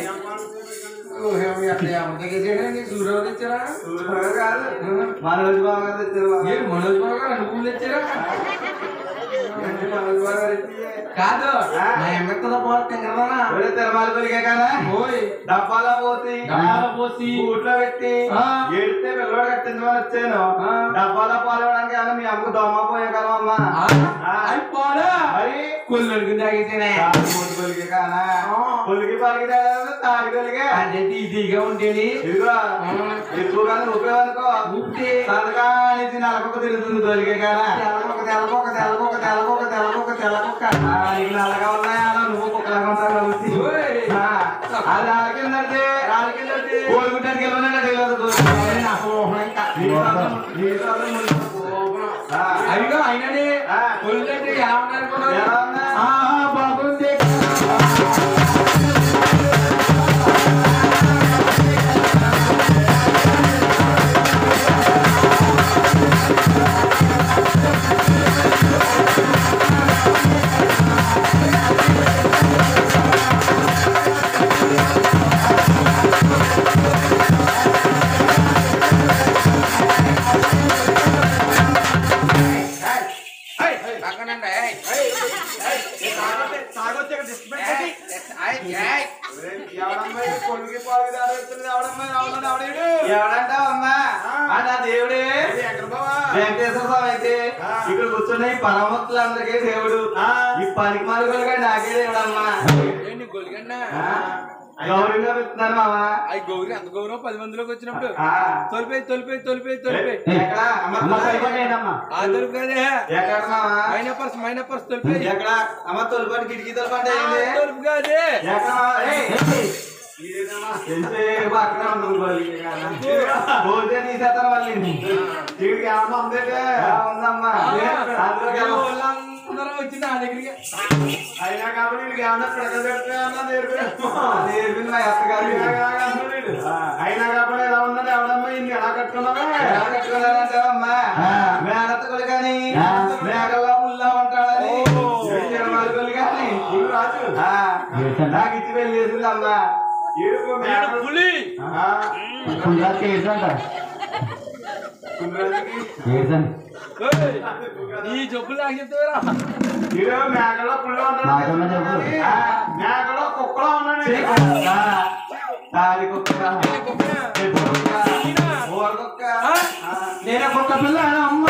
[SPEAKER 2] సూర్యరావు తెచ్చారా కాదు మనోజ్ బాబు గారు తెచ్చారు
[SPEAKER 3] ఏ మనోజ్ బాబు గారు అనుకూలు తెచ్చారా
[SPEAKER 2] మనోజ్ బాబు గారు ఇచ్చి-
[SPEAKER 3] కాదు
[SPEAKER 2] ఆ?
[SPEAKER 3] నా ఎమ్మెత్తద పాలు తింగరదానా
[SPEAKER 2] ఒరే తిరుమల కొలికే కదా
[SPEAKER 3] ఓయ్
[SPEAKER 2] డబ్బాలో పోసి
[SPEAKER 3] డబ్బాలో పోసి
[SPEAKER 2] బూట్లో పెట్టి
[SPEAKER 3] ఆ.
[SPEAKER 2] ఏడితే పిల్లవాడు కట్టించమని వచ్చాను
[SPEAKER 3] ఆ.
[SPEAKER 2] డబ్బాలో పాలు ఇవ్వడానికి ఏమన్నా మీ అమ్మకు దోమ పోయగలమమ్మా
[SPEAKER 3] అయి పాలు
[SPEAKER 2] మరి
[SPEAKER 3] కొల్లుడికి తాగితేనే
[SPEAKER 2] తాడి మూడు కొలికే కానా
[SPEAKER 3] ఆ.
[SPEAKER 2] కొలికి పలికి తేడా తాడి కొలికే
[SPEAKER 3] అంటే ఇదిగా ఉండేది
[SPEAKER 2] ఇదిగో ఎక్కువగా ఉపయోగనుకో
[SPEAKER 3] ఊపితే
[SPEAKER 2] సరదా అనేది నలకొక తిరుగుతుంది తొలిగే కానా తెల్లకొక తెల్లకొక తెల్లకొక తెల్లకొక తెల్లకొక తెల్లకొక ఆ, నీకు నల్లగా ఉన్నాయా నువ్వు కుక్కలాగా ఉంటావు కాబట్టి
[SPEAKER 3] ఓయ్.
[SPEAKER 2] ఆ, అది ఆలకిందంటే ఆలకిందంటే కోరుకుంటానికి వెళ్ళమన్నాడు తెలియదు
[SPEAKER 3] నాకు ఊహ ఇంకా.
[SPEAKER 2] ఆ,
[SPEAKER 3] అదిగో అయిననే
[SPEAKER 2] ఆ.
[SPEAKER 3] కొల్లంటే ఎలా ఉన్నారు
[SPEAKER 2] ఎలా ఉన్నా?
[SPEAKER 3] ఆ బాగుంది
[SPEAKER 2] పక్కనండి, ఏయ్.
[SPEAKER 4] తాగొచ్చి ఇక్కడ డిస్ట్రిబ్యూట్ చేసి.
[SPEAKER 2] ఏయ్, ఏయ్.
[SPEAKER 4] ఎవడమ్మా ఇది కొడుకుకి పాలు తాగొచ్చింది? ఎవడమ్మా? ఎవడన్నా? ఎవడీడు?
[SPEAKER 2] ఎవడంటావమ్మా ఆ నా దేవుడే
[SPEAKER 4] ఇది ఎక్కడ బావా?
[SPEAKER 2] వెంకటేశ్వర స్వామి అయితే ఇక్కడ కూర్చున్న ఈ పరమత్తులందరికీ దేవుడు
[SPEAKER 4] ఆ.
[SPEAKER 2] ఈ పనికి మారుగా నాకే దేవుడమ్మా
[SPEAKER 5] ఏంటి గొలిగన్నా
[SPEAKER 2] ఆ, గౌరవంగా పెడుతున్నాను మామ
[SPEAKER 5] అవి గౌరీ అంత గౌరవం పది మందిలోకి వచ్చినప్పుడు
[SPEAKER 2] ఆ.
[SPEAKER 5] తొలిపోయి తొలిపోయి తొలిపోయి తొలిపోయి
[SPEAKER 2] ఎక్కడ అమ్మ తొలిపండి
[SPEAKER 5] ఆ తొలుపు కదే
[SPEAKER 2] ఎక్కడ మామ
[SPEAKER 5] మైనా పర్స్ మైనా పర్స్ తొలిపోయి
[SPEAKER 2] ఎక్కడ అమ్మ తొలిపండి కిటికీ తొలిపండి
[SPEAKER 5] ఆ
[SPEAKER 2] అయింది
[SPEAKER 5] తొలుపు కాదే
[SPEAKER 2] ఎక్కడ మామ? ఏయ్. ఎంతసేపు అక్కడే ఉన్నాం గోలి. పోతే తీసేస్తాను మళ్ళీ
[SPEAKER 4] వీడికి ఏమన్నా ఉందంటే?
[SPEAKER 2] ఆ, ఉందమ్మా అందులోకి వెళ్ళం.
[SPEAKER 5] వాళ్ళందరూ వచ్చి నా దగ్గరికి
[SPEAKER 4] అయినా కాబట్టి వీడికి ఏమన్నా ప్రజలు పెడితే ఏమన్నా నేర్పేమో.
[SPEAKER 2] నేర్పింది మా అత్తగారు
[SPEAKER 4] ఇలాగా అంటాడు వీడు. అయినా కాబట్టి ఎలా ఉన్నది ఎవడమ్మా ఇన్ని ఎలా కట్టుకున్నావా
[SPEAKER 2] ఎలా కట్టుకున్నారంటావమ్మా? మేనత్త కొలు కానీ మేకల్లో పుల్లా ఉంటాడని
[SPEAKER 4] ఓ.
[SPEAKER 2] చిరమల కొలు కానీ
[SPEAKER 4] పులి రాజు.
[SPEAKER 2] ఆ, నాకు ఇచ్చి పెళ్లి చేసిందమ్మా
[SPEAKER 4] ఈడుకో మేడ.
[SPEAKER 5] పులి
[SPEAKER 4] ఆ,
[SPEAKER 1] ఏదండి
[SPEAKER 5] ఏయ్, నీ జబ్బులు నాకు చెప్తారా
[SPEAKER 3] ఈడో మేకలో పుల్ల
[SPEAKER 1] నాకన్నా చెప్పు.
[SPEAKER 3] మేకలో కుక్కలో ఉన్నాడు దాని కుక్క ఊర కుక్క
[SPEAKER 1] నేనే కుక్క పిల్ల అమ్మ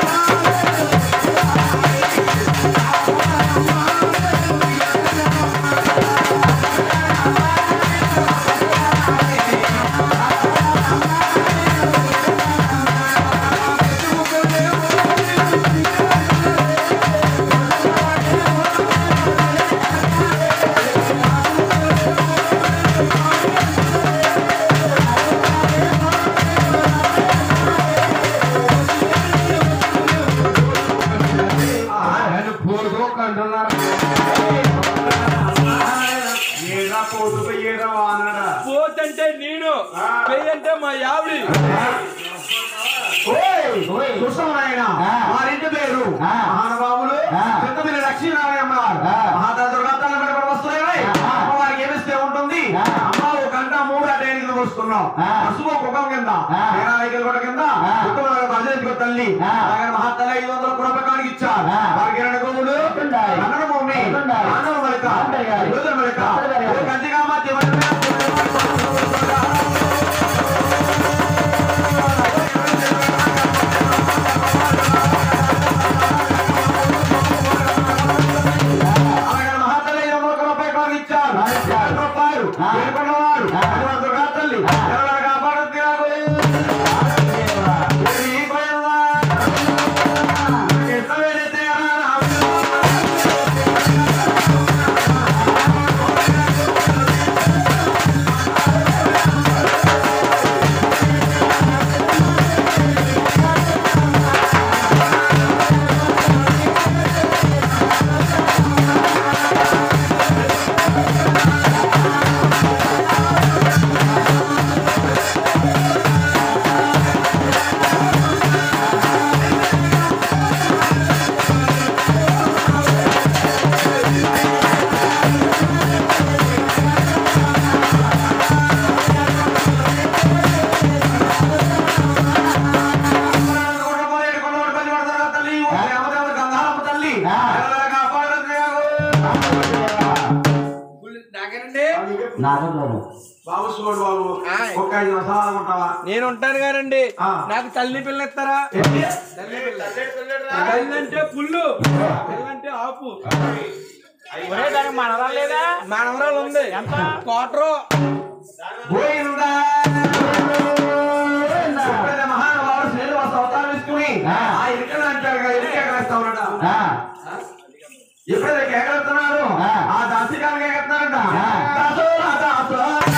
[SPEAKER 3] ఏదా పోతుకు ఏదా వానడా
[SPEAKER 5] పోతంటే నేను పెయ్యి అంటే మా యావిడి
[SPEAKER 3] చూస్తాం ఆయన
[SPEAKER 1] ఆ.
[SPEAKER 3] వారింటి పేరు
[SPEAKER 1] ఆ.
[SPEAKER 3] మహానుభావులు
[SPEAKER 1] ఆ.
[SPEAKER 3] పెద్దమిల్లి లక్ష్మీనారాయణ
[SPEAKER 1] ఆ.
[SPEAKER 3] మహాదా దుర్గాతాలు పెట్టుకొని వస్తున్నాయి
[SPEAKER 1] ఆ.
[SPEAKER 3] అమ్మవారికి ఏమిస్తే ఉంటుంది
[SPEAKER 1] ఆ.
[SPEAKER 3] అమ్మ ఒక గంట మూడు అటు ఎనిమిది వస్తున్నాం
[SPEAKER 1] ఆ.
[SPEAKER 3] పసుపు ఒక కుక్కం కింద
[SPEAKER 1] ఆ.
[SPEAKER 3] మేఘాలయకుల కూడా కింద
[SPEAKER 1] ఆ.
[SPEAKER 3] ఉత్తమ భజన తల్లి
[SPEAKER 1] ఆ.
[SPEAKER 3] అలాగే మహాతల్లి ఐదు వందల కురపకానికి ఇచ్చారు
[SPEAKER 1] ఆ.
[SPEAKER 3] వారికి రెండు గోవులు
[SPEAKER 1] ఉండాలి.
[SPEAKER 3] అన్నడ భూమి
[SPEAKER 1] ఉండాలి.
[SPEAKER 3] ఆంధ్ర మలిక
[SPEAKER 1] అంతే గారి.
[SPEAKER 3] యోధుల మలిక
[SPEAKER 1] అంతే గారి.
[SPEAKER 3] ఓ గంజిగామ తివన్న అలాగే మహాతల్లి ఐదు వందల కురపకానికి ఇచ్చారు
[SPEAKER 1] ఇచ్చారు.
[SPEAKER 3] రూపాయలు
[SPEAKER 1] ఆ.
[SPEAKER 3] పేర్కొన్నవారు
[SPEAKER 1] ఆ.
[SPEAKER 3] అది దుర్గా తల్లి
[SPEAKER 1] ఆ.
[SPEAKER 3] ఎవరైనా కాపాడుతుంది నాకు ఈ భయమా? ఎంత వేరైతే అలా
[SPEAKER 5] నాకేనండి
[SPEAKER 1] నాకు చూడు
[SPEAKER 3] బాబు చూడు బాబు
[SPEAKER 5] ఆయ్.
[SPEAKER 3] ఒక్క ఐదు నిమిషాలు ఉంటావా
[SPEAKER 5] నేను ఉంటాను కానండి
[SPEAKER 3] ఆ.
[SPEAKER 5] నాకు తల్లి పిల్ల ఇస్తారా తల్లి అంటే పుల్లు పిల్ల అంటే ఆపు
[SPEAKER 4] ఒరే దానికి మనవరాలు లేదా
[SPEAKER 5] మనవరాలు ఉంది ఎంత క్వార్టర్
[SPEAKER 3] గోవిందా ఎప్పుడైతే మహానుభావుడు శ్రీనివాస అవతారం తీసుకుని
[SPEAKER 1] ఆ.
[SPEAKER 3] ఆ ఇరికల అంటారు కదా ఇరిక ఎగరేస్తా ఉన్నాడు
[SPEAKER 1] ఆ,
[SPEAKER 3] ఎప్పుడైతే కేకలుతున్నారు
[SPEAKER 1] ఆ.
[SPEAKER 3] ఆ దాసికాలకు ఎగరుతున్నారంట
[SPEAKER 1] ఆ.
[SPEAKER 3] దాసు నా దాసు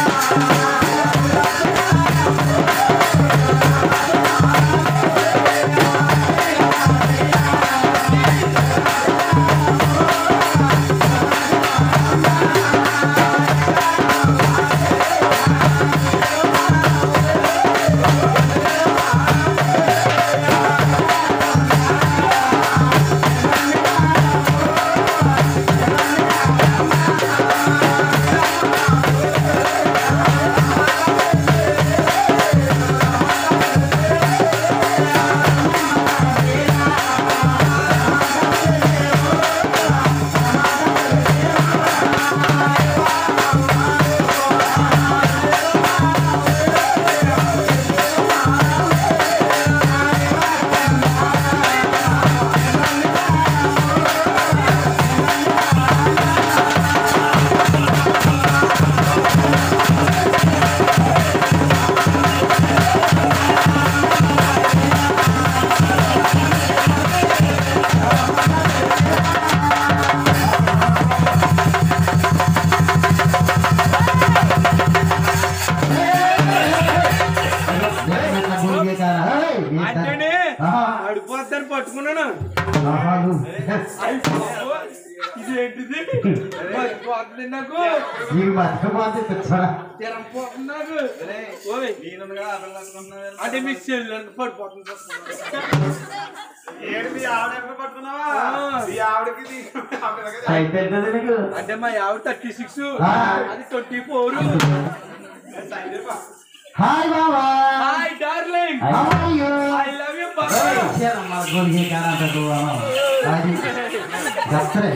[SPEAKER 5] అంటేనే అడిపోతాను పట్టుకున్నాను ఇదేంటిది పడిపోతుంది నాకు జ్వరం పోతుంది నాకు ఓయ్ అంటే మీ చెల్లి పడిపోతుంది
[SPEAKER 3] ఏంటి మీ ఆవిడ ఎక్కడ పట్టుకున్నావా
[SPEAKER 5] ఆ.
[SPEAKER 3] మీ ఆవిడకి నీ- ఆ పిల్లకి
[SPEAKER 1] నీకు
[SPEAKER 5] అంటే మా ఆవిడ థర్టీ సిక్స్
[SPEAKER 1] ఆ.
[SPEAKER 5] అది ట్వంటీ ఫోర్
[SPEAKER 1] హాయ్ బాబా
[SPEAKER 5] hi darling
[SPEAKER 1] How are you?
[SPEAKER 5] I love you బాబా
[SPEAKER 1] మా గుడికి కానంతకు అది దసరే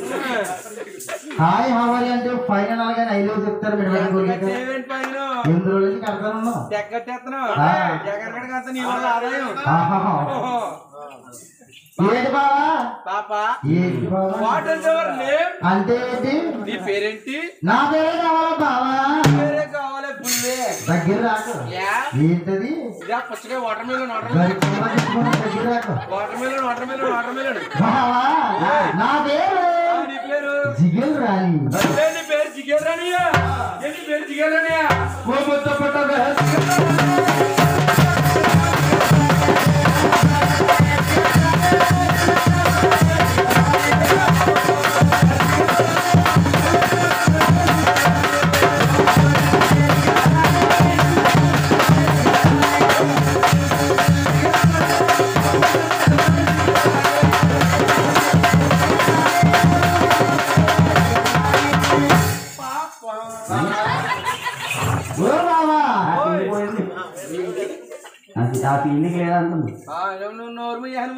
[SPEAKER 1] హాయ్ హవారి అంటే ఫైనల్ గా ఐదు చెప్తారు మీరు వెళ్ళి గుడికి
[SPEAKER 5] ఈవెంట్ పైన
[SPEAKER 1] ఎనిమిది రోజులకి కడతాను
[SPEAKER 5] తెగ్గట్టేస్తున్నావు
[SPEAKER 1] ఆ.
[SPEAKER 5] జగన్ గడికి అంత నీ వల్ల ఆదాయం
[SPEAKER 1] ఆహాహా.
[SPEAKER 5] ఓహో.
[SPEAKER 1] ఏంటి బావా
[SPEAKER 5] పాప
[SPEAKER 1] ఏంటి బావా
[SPEAKER 5] వాట్ ఇస్ యువర్ నేమ్
[SPEAKER 1] అంటే ఏంటి
[SPEAKER 5] నీ పేరేంటి
[SPEAKER 1] నా పేరే కావాలా బావా
[SPEAKER 5] పేరే కావాలి బుల్లే
[SPEAKER 1] దగ్గర రాకు
[SPEAKER 5] యా
[SPEAKER 1] ఏంటది
[SPEAKER 5] ఇదా పుచ్చకాయ వాటర్ మిలన్ వాటర్ మిలన్
[SPEAKER 1] గరికమ్మ తీసుకొని దగ్గర రాకు
[SPEAKER 5] watermelon watermelon watermelon
[SPEAKER 1] బావా నా పేరు
[SPEAKER 5] నీ పేరు
[SPEAKER 1] జిగేల్ రాణి
[SPEAKER 5] అంటే నీ పేరు జిగేర్ రానియా ఏంటి పేరు జిగేర్ రానియా
[SPEAKER 2] ఓ ముద్ద పట్ట
[SPEAKER 1] ఓ బావా అది ఆ పిల్లికి లేదంటుంది
[SPEAKER 5] ఆ, నువ్వు నువ్వు నోరు మూయను.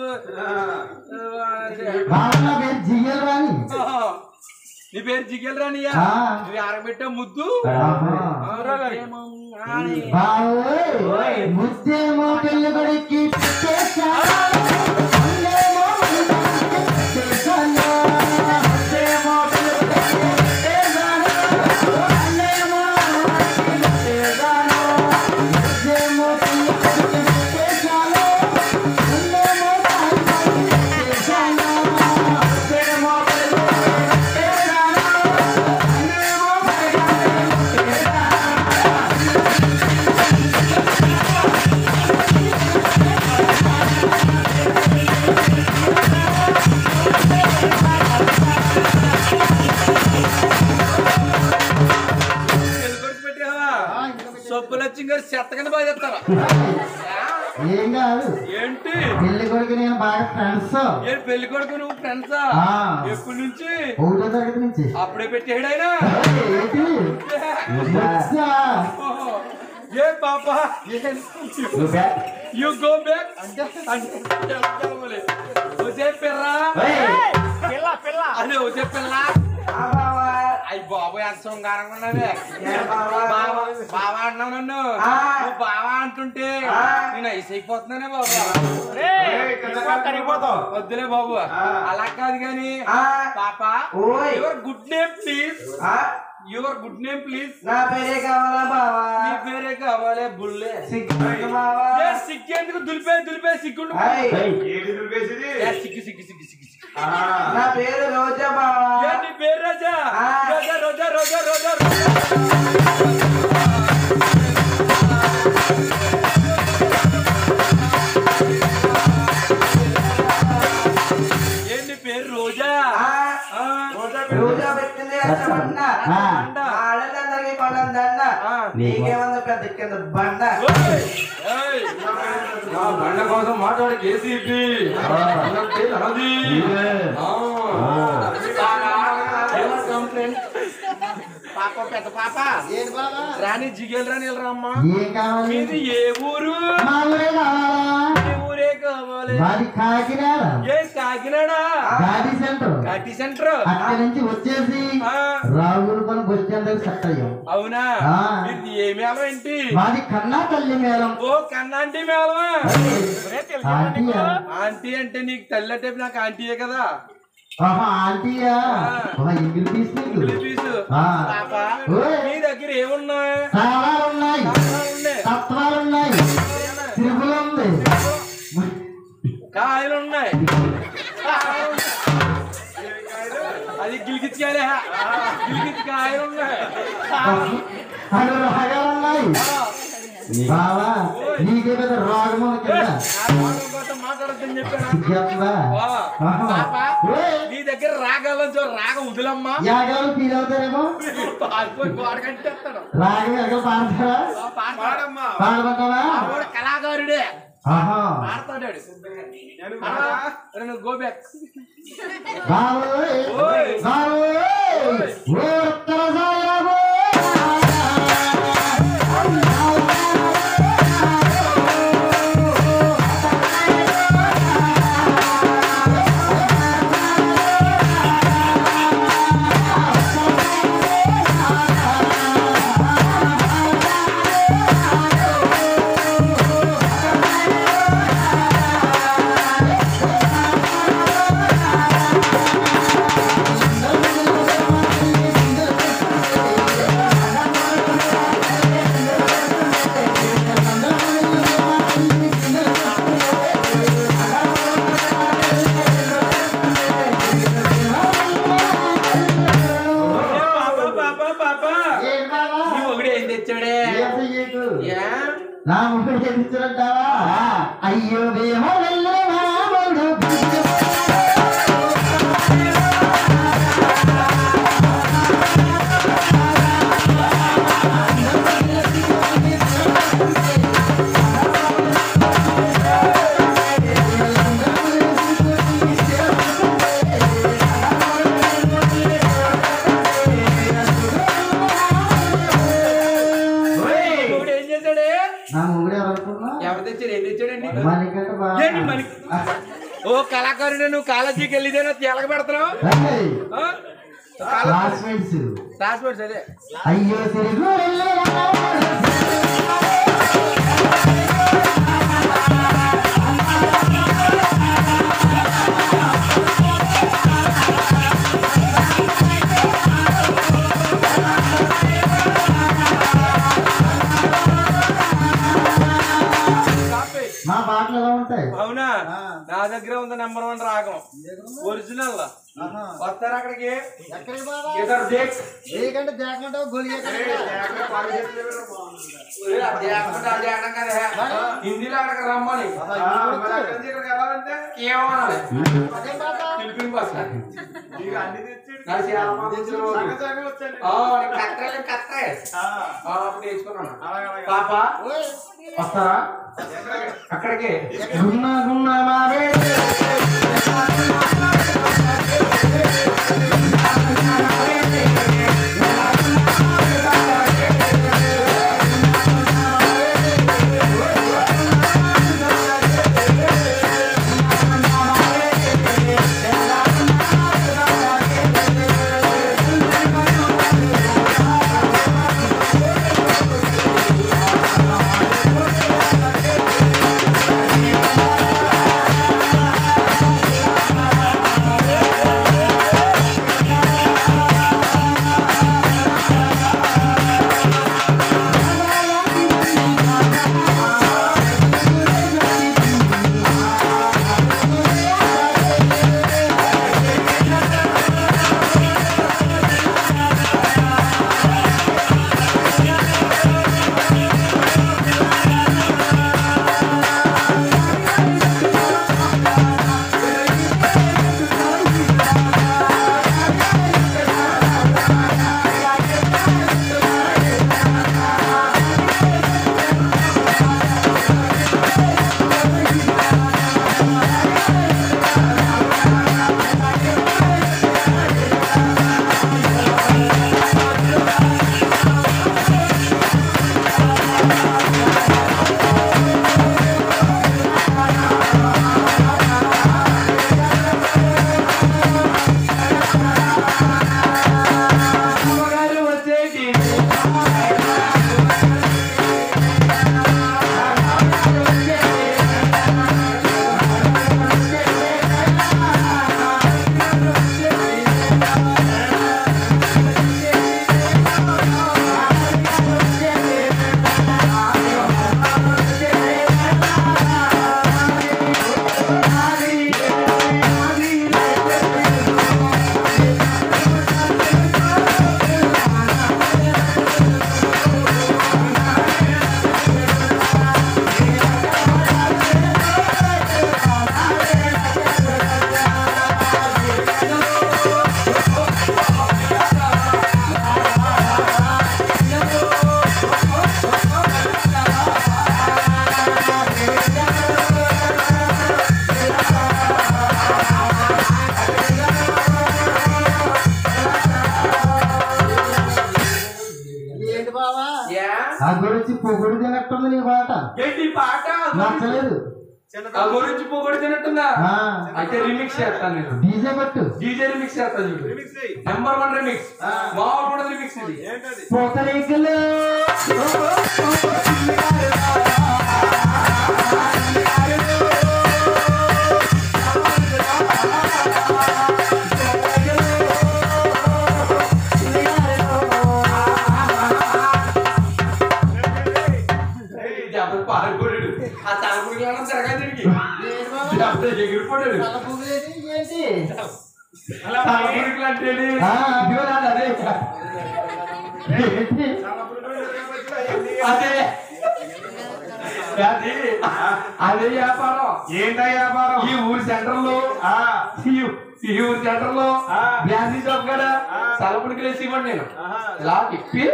[SPEAKER 1] బావా నా పేరు జిగేల్ రాణి
[SPEAKER 5] ఓహో. నీ పేరు జిగేల్ రానియా
[SPEAKER 1] ఆ.
[SPEAKER 5] నువ్వు ఆరబెట్టే ముద్దు
[SPEAKER 1] ఆహా.
[SPEAKER 5] ఏమో, రాని.
[SPEAKER 1] బావోయ్ ముద్దేమో పెళ్లి కొడుక్కి చేశాను. ముద్దేమో పెళ్లి కొడుక్కి చేశాను. ముద్దేమో పెళ్లి కొడుక్కి చేశాను. ముద్దేమో పెళ్లి కొడుక్కి చేశాను. ముద్దేమో పెళ్లి కొడుక్కి చేశాను. ముద్దేమో పెళ్లి కొడుక్కి చేశాను. ముద్దేమో పెళ్లి కొడుక్కి చేశాను. ముద్దేమో పెళ్లి కొడుక్కి చేశాను.
[SPEAKER 5] పెళ్లి కొడుకు పెట్టావా సొప్పులచ్చి గారు చెత్త కింద బాగా చెప్తారా
[SPEAKER 1] ఏం కాదు
[SPEAKER 5] ఏంటి
[SPEAKER 1] పెళ్లి కొడుకు నేను బాగా ఫ్రెండ్స్
[SPEAKER 5] ఏ పెళ్లి కొడుకు నువ్వు ఫ్రెండ్సా
[SPEAKER 1] ఆ.
[SPEAKER 5] ఎప్పటి నుంచి
[SPEAKER 1] ఒకటో తరగతి నుంచి
[SPEAKER 5] అప్పుడే పెట్టాడు ఆయన
[SPEAKER 1] ఏయ్, ఏంటి వచ్చా?
[SPEAKER 5] ఓహో. ఏ పాప
[SPEAKER 1] నువ్వు బ్యా-
[SPEAKER 5] యు గో బ్యాక్ వచ్చే పిర్రా
[SPEAKER 1] ఏయ్,
[SPEAKER 4] పిల్ల పిల్ల
[SPEAKER 5] అది వచ్చే పిల్ల అయ్యి బాబు ఎంత శృంగారంగా ఉన్నది బావా బావా అన్నావు నన్ను నువ్వు బావా అంటుంటే నేను ఐస్ అయిపోతున్నానే బాబు
[SPEAKER 4] కరిగిపోతావు
[SPEAKER 5] వద్దులే బాబు అలా కాదు గాని పాప your good name please your good name please
[SPEAKER 2] నా పేరే కావాలా బావా
[SPEAKER 5] నీ పేరే కావాలి బుల్లే
[SPEAKER 2] సిగ్గు బావా
[SPEAKER 5] ఏ సిగ్గేందుకు దులిపే దులిపే సిగ్గుండు
[SPEAKER 2] హాయ్.
[SPEAKER 1] ఏయ్,
[SPEAKER 3] ఏంటి దులిపేసింది
[SPEAKER 5] ఏ సిగ్గు సిగ్గు సిగ్గు సిగ్గు సిగ్గు.
[SPEAKER 2] నా పేరు రోజా బావా
[SPEAKER 5] ఏ నీ పేరు రాజా
[SPEAKER 2] ఆ.
[SPEAKER 5] రోజా రోజా రోజా రోజా రోజా ఏంటి పేరు రోజా
[SPEAKER 2] ఆ,
[SPEAKER 5] ఆ.
[SPEAKER 2] రోజా పెట్టింది రచ్చబండ
[SPEAKER 1] ఆ.
[SPEAKER 2] ఆడలందరికీ కొలం దండ
[SPEAKER 5] ఆ.
[SPEAKER 2] నీకేమంది పెద్ద కింద బండ
[SPEAKER 5] ఓయ్! ఏయ్!
[SPEAKER 2] నా బండ కోసం మాట్లాడి కేసీపీ అది
[SPEAKER 1] ఇదే.
[SPEAKER 5] పాప పెద్ద పాప రాణి జిగేల్ రాణి వెళ్ళరమ్మా
[SPEAKER 1] ఏం కావాలి
[SPEAKER 5] మీది ఏ ఊరు
[SPEAKER 1] మా ఊరే కావాలా
[SPEAKER 5] ఏ ఊరే కావాలి
[SPEAKER 1] మాది కాకినాడ
[SPEAKER 5] ఏ కాకినాడ
[SPEAKER 1] గాడి సెంటర్
[SPEAKER 5] కాటి సెంటర్
[SPEAKER 1] అక్కడి నుంచి వచ్చేసి
[SPEAKER 5] ఆ.
[SPEAKER 1] రావులపల్లి బస్ స్టాండ్ దగ్గర సెట్ అయ్యాం
[SPEAKER 5] అవునా
[SPEAKER 1] ఆ.
[SPEAKER 5] ఇది ఏ మేళం ఏంటి
[SPEAKER 1] మాది కన్నా తల్లి మేళం
[SPEAKER 5] ఓ కన్నాంటి మేళమా
[SPEAKER 1] ఆంటీయా
[SPEAKER 5] ఆంటీ అంటే నీకు తల్లి అంటే నాకు ఆంటీయే కదా
[SPEAKER 1] ఆహా ఆంటీయా ఒక ఇంగిల్ పీస్ నీకు
[SPEAKER 5] పీసు
[SPEAKER 1] ఆ.
[SPEAKER 5] పాప
[SPEAKER 1] ఓయ్.
[SPEAKER 5] మీ దగ్గర ఏమున్నాయి
[SPEAKER 1] చాలా ఉన్నాయి
[SPEAKER 5] ఉన్నాయి
[SPEAKER 1] తత్వాలు ఉన్నాయి త్రిపులు ఉంది
[SPEAKER 5] కాయలు ఉన్నాయి అది గిలిగిచ్చాలే గిలిగిచ్చి కాయలు ఉన్నాయి
[SPEAKER 1] అక్కడ రాగాలు ఉన్నాయి బావా నీకే పెద్ద రాగము కింద
[SPEAKER 5] నా మోసం కోసం మాట్లాడొద్దని చెప్పాను
[SPEAKER 1] సిగ్గేస్తుందా?
[SPEAKER 5] వా.
[SPEAKER 1] ఆహా.
[SPEAKER 5] పాప
[SPEAKER 1] ఓయ్,
[SPEAKER 5] నీ దగ్గర రాగాలని చూ రాగ వదిలమ్మా
[SPEAKER 1] యాగాలు ఫీల్ అవుతారేమో
[SPEAKER 5] పారిపోయి గోడ కట్టేస్తాడు
[SPEAKER 1] రాగం ఎక్కడ పాడతారా
[SPEAKER 5] ఆ పాట
[SPEAKER 3] పాడమ్మా
[SPEAKER 1] పాడమంటావా
[SPEAKER 5] ఆ వాడు కళాకారుడే
[SPEAKER 1] ఆహా
[SPEAKER 5] పాడతాడు నువ్వు గో బ్యాక్
[SPEAKER 1] బావోయ్
[SPEAKER 5] ఓయ్.
[SPEAKER 1] బావోయ్ ఓ ఉత్తర సాయబో
[SPEAKER 5] చెయ్యడే
[SPEAKER 1] ఏం చెయ్యకు
[SPEAKER 5] ఏ
[SPEAKER 1] నా ముగ్గురు చెప్పించారంటావా అయ్యో దేహో వెళ్ళే రాముడు
[SPEAKER 5] ఇప్పుడు ఏం చేశాడే
[SPEAKER 1] నా ముగ్గురు ఎవరనుకున్నా
[SPEAKER 5] ఎవరు తెచ్చాడు ఏం తెచ్చాడండి
[SPEAKER 1] మనకంటే బాగా
[SPEAKER 5] ఏంటి మనకి? ఓ కళాకారుడు నువ్వు కాలేజీకి వెళ్ళిదేనా తేలక పెడుతున్నావు
[SPEAKER 1] ఏయ్,
[SPEAKER 5] ఆ?
[SPEAKER 1] క్లాస్మేట్స్
[SPEAKER 5] రాసిపోయాడు అదే
[SPEAKER 1] అయ్యో తిరుగు వెళ్ళే రాముడు మా పాటలు ఎలా ఉంటాయి
[SPEAKER 5] అవునా నా దగ్గర ఉంది నెంబర్ వన్ రాగం ఒరిజినల్ వస్తారు అక్కడికి ఇద్దరు దేక్
[SPEAKER 1] ఏకంటే జాగ్రత్త గొలి
[SPEAKER 5] ఒరే, అది లేకుండా అది అనడం కదా. హిందీలో అక్కడికి రమ్మని ఏమనాలి ఫిలిపిన్ భాష నా చాలా మంది వచ్చారు. ఆ, నీకు కత్తరే కత్తరే ఆ, అప్పుడు నేర్చుకున్నాను పాప వస్తారా అక్కడికి
[SPEAKER 1] గున్న గున్న మారే
[SPEAKER 5] ఏ?
[SPEAKER 1] ఆ గురించి పొగుడు తినట్టుంది నీ పాట
[SPEAKER 5] ఏంటి పాట
[SPEAKER 1] నచ్చలేదు
[SPEAKER 5] ఆ గురించి పొగడు తినట్టుందా
[SPEAKER 1] ఆ,
[SPEAKER 5] అయితే రిమిక్స్ చేస్తాను నేను
[SPEAKER 1] డీజే పట్టు
[SPEAKER 5] డీజే రిమిక్స్ చేస్తాను చూడు నెంబర్ వన్ రిమిక్స్ మామూలు కూడా రిమిక్స్ ఇది
[SPEAKER 1] పూతరేకులు
[SPEAKER 5] దెబ్బలు పారిపోయాడు ఆ తలపుడికి వెళ్ళడం తిరగా తిరిగి దెబ్బలు ఎగిరిపోయాడు
[SPEAKER 1] ఏంటి
[SPEAKER 5] తలపుడికి అంటే
[SPEAKER 1] ఆ,
[SPEAKER 3] ఇదిగో నాది అదే
[SPEAKER 1] ఏంటి?
[SPEAKER 2] అదే అది అదే వ్యాపారం
[SPEAKER 3] ఏంటా వ్యాపారం
[SPEAKER 2] ఈ ఊరి సెంటర్ లో
[SPEAKER 3] ఆ,
[SPEAKER 2] ఈ ఈ ఊరి సెంటర్ లో
[SPEAKER 3] ఆ.
[SPEAKER 2] బ్రాందీ షాప్ కాడ
[SPEAKER 3] ఆ.
[SPEAKER 2] సలపుడికి వేసి ఇవ్వండి నేను
[SPEAKER 3] ఆహా.
[SPEAKER 2] ఇలా తిప్పి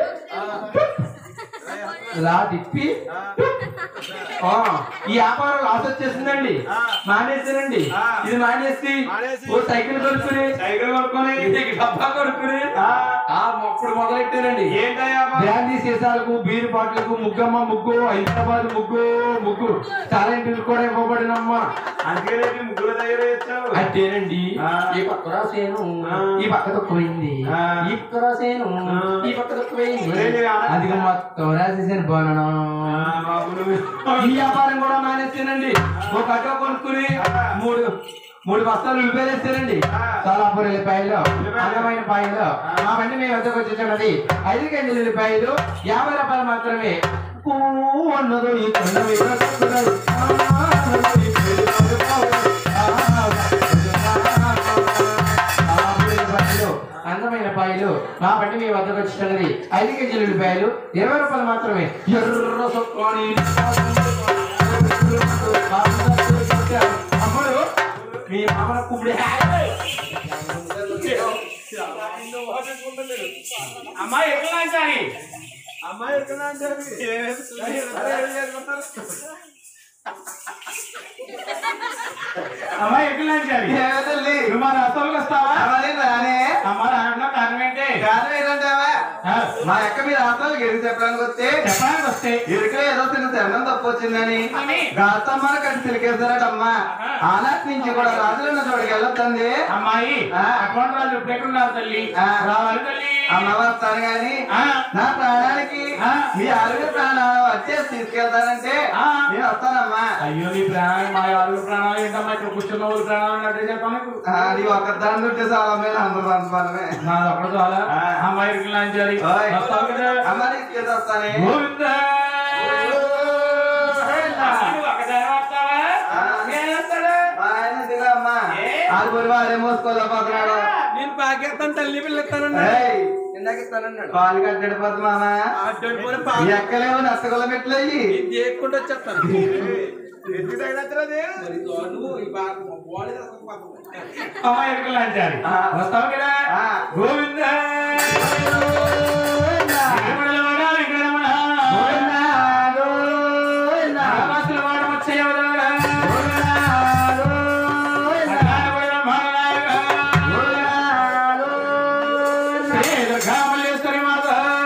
[SPEAKER 2] ఇలా తిప్పి ఆ, ఈ వ్యాపారం లాస్ వచ్చేసిందండి
[SPEAKER 3] ఆ.
[SPEAKER 2] మానేసానండి
[SPEAKER 3] ఆ.
[SPEAKER 2] ఇది మానేసి
[SPEAKER 3] మానేసి.
[SPEAKER 2] ఓ సైకిల్ కొనుక్కుని
[SPEAKER 3] సైకిల్ కొనుక్కొని
[SPEAKER 2] ఇంటికి డబ్బా కొనుక్కుని
[SPEAKER 3] ఆ,
[SPEAKER 2] ఆ మొప్పుడు మొదలెట్టానండి
[SPEAKER 3] ఏంటా వ్యాపారం
[SPEAKER 2] బ్రాందీ సీసాలకు బీరు బాటిల్కు ముగ్గమ్మ ముగ్గు హైదరాబాద్ ముగ్గు ముగ్గు చాలా ఇంటికి కూడా ఇవ్వబడినమ్మా
[SPEAKER 3] అందుకే రేపు ముగ్గురు దగ్గర ఇచ్చావు
[SPEAKER 2] అంతేనండి
[SPEAKER 3] ఆ.
[SPEAKER 2] ఈ పక్క రాసేను
[SPEAKER 3] ఆ.
[SPEAKER 2] ఈ పక్క తక్కువైంది
[SPEAKER 3] ఆ.
[SPEAKER 2] ఈ పక్క రాసేను
[SPEAKER 3] ఆ.
[SPEAKER 2] ఈ పక్క తక్కువైంది
[SPEAKER 3] ఒరేయ్, నేను ఆడ-
[SPEAKER 2] అది మొత్తం రాసేసాను బాను
[SPEAKER 3] ఆ, బాబు నువ్వు
[SPEAKER 2] ఈ వ్యాపారం కూడా మానేసానండి ఒక అడ్డ కొనుక్కుని మూడు మూడు బస్తాలు ఉల్లిపాయలు వేస్తానండి
[SPEAKER 3] ఆ.
[SPEAKER 2] సోలాపూర్ ఉల్లిపాయలు
[SPEAKER 3] ఉల్లిపాయలు.
[SPEAKER 2] అందమైన పాయలు మా బండి మేము వద్దకు వచ్చేసానది ఐదు కేజీల ఉల్లిపాయలు యాభై రూపాయలు మాత్రమే ఊ అన్నదో ఈ కొండ మీద కొట్టుకున్నాడు. ఆ, అన్నదో ఈ కొండ మీద కొట్టుకున్నాడు. ఆ, ఆ, ఉల్లిపాయలు, అందమైన పాయలు మా బండి మీ వద్దకు వచ్చేసినది ఐదు కేజీల ఉల్లిపాయలు ఇరవై రూపాయలు మాత్రమే ఎర్ర సొక్కాని అప్పుడు మీ మామల కుమ్మిడి
[SPEAKER 4] అమ్మాయి ఎట్లా అంటాయి
[SPEAKER 3] అమ్మాయి ఎక్కడ అంటే ఏం వేసుకుంటారు? ఏం వేసుకుంటారు?
[SPEAKER 4] అమ్మాయి ఎట్లా అంటారు
[SPEAKER 3] ఏమిటల్లి?
[SPEAKER 4] నువ్వు మా రసోలకు వస్తావా
[SPEAKER 3] అమ్మాయి రానే
[SPEAKER 4] అమ్మ రావడంలో కారణం ఏంటి
[SPEAKER 3] కారణం ఏంటంటావా
[SPEAKER 4] ఆ,
[SPEAKER 3] మా అక్క మీద ఆటలు గెలిచి చెప్పడానికి వస్తే
[SPEAKER 4] చెప్పడానికి వస్తే
[SPEAKER 3] ఇరుకలో ఏదో చిన్న శరణం తప్పు వచ్చిందని
[SPEAKER 4] అని.
[SPEAKER 3] గాతమ్మ కట్టి సిలికేశారటమ్మా
[SPEAKER 4] ఆహా.
[SPEAKER 3] ఆనాటి నుంచి కూడా రాజులు ఉన్న చోటుకి వెళ్ళొద్దండి
[SPEAKER 4] అమ్మాయి
[SPEAKER 3] ఆ.
[SPEAKER 4] అకౌంట్ రాజు ఇప్పుడు ఎక్కడున్నారు తల్లి
[SPEAKER 3] ఆ.
[SPEAKER 4] రావాలి తల్లి
[SPEAKER 3] అమ్మ వస్తాను గాని
[SPEAKER 4] ఆ,
[SPEAKER 3] నా ప్రాణానికి
[SPEAKER 4] ఆ.
[SPEAKER 3] మీ ఆరోగ్య ప్రాణాలు వచ్చేసి తీసుకెళ్తానంటే
[SPEAKER 4] ఆ.
[SPEAKER 3] నేను వస్తానమ్మా
[SPEAKER 4] అయ్యో నీ ప్రాణం మా ఆరు ప్రాణాలు ఏంటమ్మా ఇక్కడ కూర్చున్న ఊరు ప్రాణాలు అంటే చెప్తాను నీకు.
[SPEAKER 3] ఆ, నీ ఒక దాని ఉంటే చాలా మీద అందరూ అనుమానమే
[SPEAKER 4] నాది ఒక్కడు చాలా
[SPEAKER 3] ఆ.
[SPEAKER 4] అమ్మాయి ఇరుకులు లాంచాలి
[SPEAKER 3] ఓయ్.
[SPEAKER 4] వస్తావు కదా
[SPEAKER 3] అమ్మ తీసుకెళ్ళి వస్తానే
[SPEAKER 4] గోవిందా నువ్వు ఒక్కదానివే వస్తావా?
[SPEAKER 3] ఆ.
[SPEAKER 4] నేను వస్తాను.
[SPEAKER 3] మా ఆయన దిగా అమ్మా
[SPEAKER 4] ఏ?
[SPEAKER 3] ఆరుగురు వాడే మోసుకోలేకపోతున్నాడు
[SPEAKER 5] నేను పాకేస్తాను తల్లి పిల్లస్తాను
[SPEAKER 3] ఏయ్,
[SPEAKER 5] ఇందాక ఇస్తానన్నాడు
[SPEAKER 3] పాలు కట్టడు పోతు మామ
[SPEAKER 5] అడ్డోని పోనీ
[SPEAKER 3] ఈ
[SPEAKER 5] పాలు
[SPEAKER 3] ఎక్కలేవు నచ్చగొల్ల మెట్లు అయ్యి
[SPEAKER 5] దేక్కుంటూ వచ్చేస్తాను
[SPEAKER 4] అమ్మాయి ఇరుకులు లాంచాలి
[SPEAKER 3] ఆ.
[SPEAKER 4] వస్తావు కదా
[SPEAKER 3] ఆ.
[SPEAKER 4] గోవిందా వెంకటరమణ, వెంకటరమణ. రామదాసుల వాడ వచ్చేయవరా. అజ్ఞానపడిన మహానాయక. శ్రీ దుర్గామల్లేశ్వరి మాత.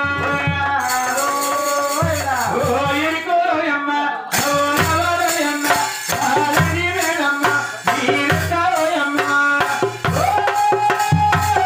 [SPEAKER 4] ఓ ఇరుకోయమ్మ, ఓ నవరయమ్మ, ఆలని వేణమ్మ, నీరుకోయమ్మ. ఓ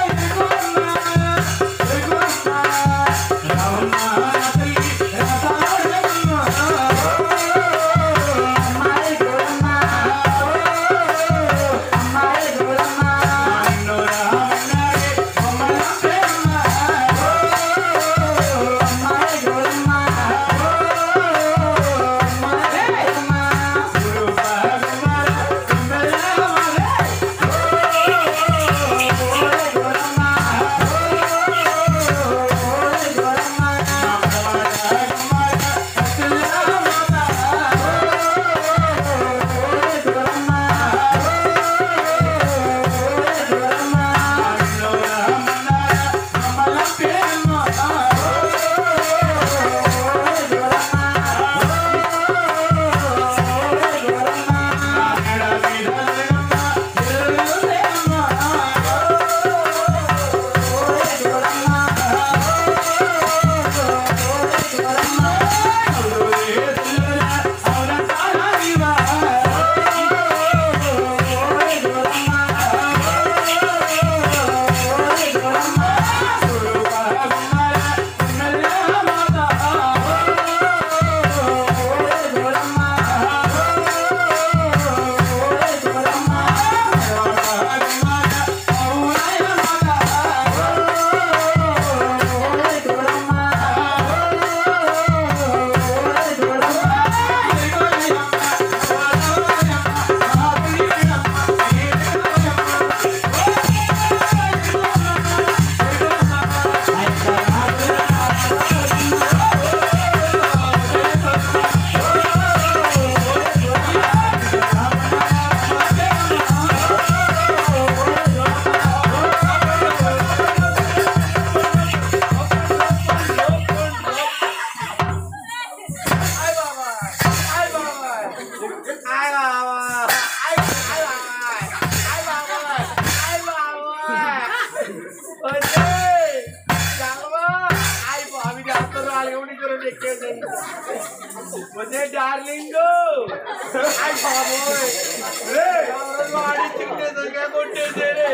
[SPEAKER 5] వచ్చే డార్లింగ్ అయ్ బాబోయ్ ఎవరో వాడించిన నిజంగా కొట్టేసారే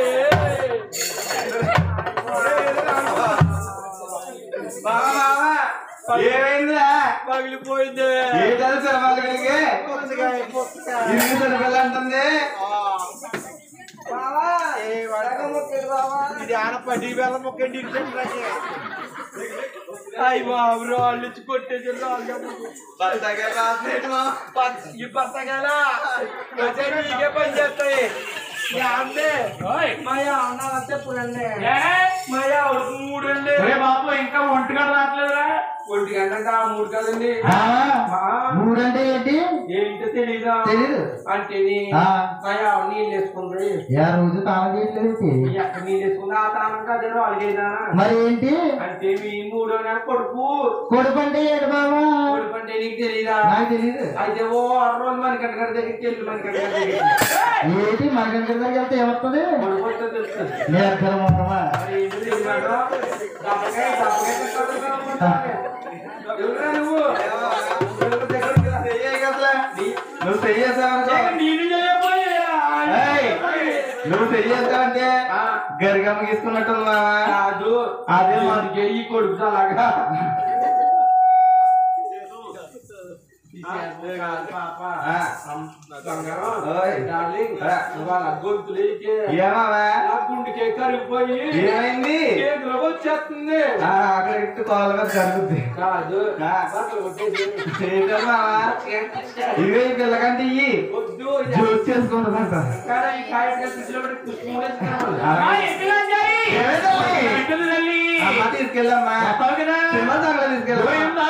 [SPEAKER 2] బావా బావా ఏమైందిరా
[SPEAKER 5] పగిలిపోయింది
[SPEAKER 2] ఏ తెలుసు వాళ్ళకి ఇల్లు సరిపిల్ల అంటుంది
[SPEAKER 5] ఇది ఆన పది వేల మొక్కండి అయ్యి బాబు రాళ్ళు ఇచ్చి కొట్టేసారు రాళ్ళు
[SPEAKER 2] బత్తగా కాసేటు
[SPEAKER 5] ఈ బతకాల వచ్చే నీకే పని చేస్తాయి యాందే మా అన్న అంతే పురండి మా ఆవిడ మూడండి
[SPEAKER 3] ఒరే బాబు ఇంకా ఒంటి గంట రావట్లేదురా
[SPEAKER 5] ఒంటి గంట అంటే ఆ మూడు కదండి
[SPEAKER 1] ఆ, మూడంటే ఏంటి
[SPEAKER 5] ఏంటో తెలీదా
[SPEAKER 1] తెలీదు
[SPEAKER 5] అంటే
[SPEAKER 1] ఆ.
[SPEAKER 5] మా ఆవిడ నీళ్ళు వేసుకుంది
[SPEAKER 1] ఏ రోజు తాళం చేయట్లేదు
[SPEAKER 5] ఎక్కడ నీళ్ళు వేసుకుంది ఆ తానం కదే వాళ్ళకేదా
[SPEAKER 1] మరి ఏంటి
[SPEAKER 5] అంటే మీ మూడో నెల కొడుకు
[SPEAKER 1] కొడుకు అంటే ఏంటి బాబా
[SPEAKER 5] కొడుకు అంటే నీకు తెలీదా
[SPEAKER 1] నాకు తెలీదు
[SPEAKER 5] అయితే ఓ ఆరు రోజులు మనకంట గారి దగ్గరికి వెళ్ళి మనకంట గారి దగ్గరికి
[SPEAKER 1] ఏంటి మనకంటే దగ్గరికి వెళ్తే ఏమవుతుంది
[SPEAKER 5] కొడుకు వస్తే తెలుస్తుంది
[SPEAKER 1] నేర్కరం ఉండమా
[SPEAKER 5] మరి ఏంటో తెలియదు దప్పకాయ దప్పకాయ తింటాడు కదా ఎవరురా నువ్వు ఎవరు దగ్గరికి రా.
[SPEAKER 2] నువ్వు చెయ్యేసావు
[SPEAKER 5] నీళ్ళు చేయబోయా
[SPEAKER 2] నువ్వు చెయ్యేసావంటే
[SPEAKER 5] ఆ.
[SPEAKER 2] గరిగమ్మ గీసుకున్నట్టుంది మావా
[SPEAKER 5] కాదు అదే మనకి ఈ కొడుకు అలాగా పాప
[SPEAKER 2] ఆ.
[SPEAKER 5] బంగారం
[SPEAKER 2] ఓయ్.
[SPEAKER 5] డార్లింగ్
[SPEAKER 2] ఆ.
[SPEAKER 5] వాళ్ళ గొంతులేకే
[SPEAKER 2] ఏమావా
[SPEAKER 5] నా గుండెకే కరిగిపోయి
[SPEAKER 2] ఏమైంది
[SPEAKER 5] చేతిలో వచ్చేస్తుంది
[SPEAKER 2] ఆ, అక్కడ ఇట్టు కాలు మీద జరుగుద్ది
[SPEAKER 5] కాదు
[SPEAKER 2] ఆ.
[SPEAKER 5] బట్టలు కొట్టేసి
[SPEAKER 2] ఏంటో మావా ఇవే ఈ పిల్లకంటే ఇయ్యి
[SPEAKER 5] వద్దు ఇది
[SPEAKER 2] జ్యూస్ చేసుకుంటుందంట
[SPEAKER 5] ఎక్కడ ఈ కాయ కనిపించిన పుష్పములు
[SPEAKER 2] అమ్మ తీసుకెళ్ళమ్మా సినిమా దగ్గర తీసుకెళ్ళమ్మా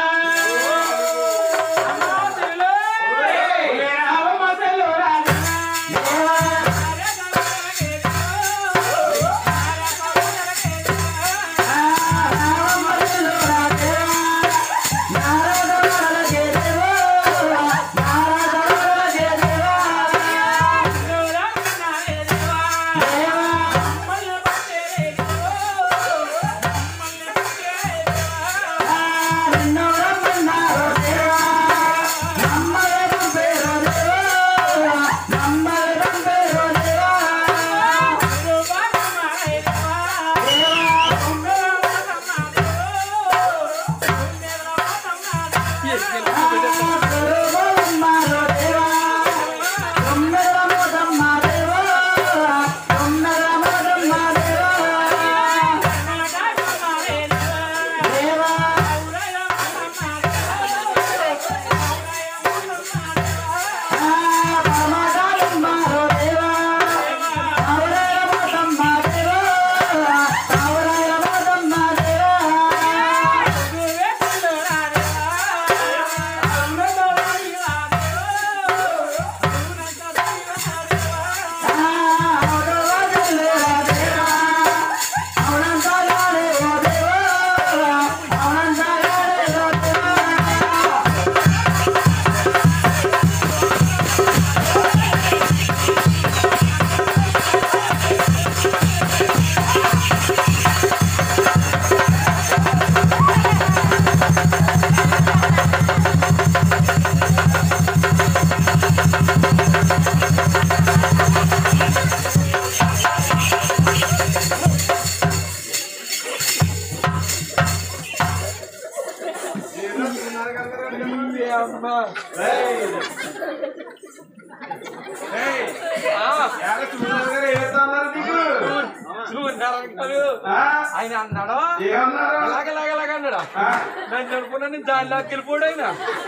[SPEAKER 5] ఆయన అన్నాడు
[SPEAKER 2] ఏమన్నారు
[SPEAKER 5] ఇలాగ ఇలాగ ఇలాగ అన్నాడు నన్ను అనుకున్నా నేను దానిలోకి వెళ్ళిపోడు ఆయన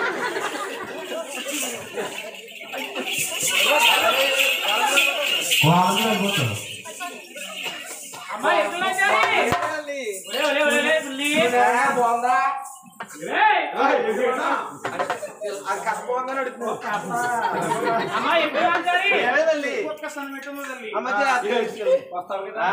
[SPEAKER 5] బాగుందా అది కష్టపోతుందని అడుగుతున్నావు అమ్మ వస్తావు కదా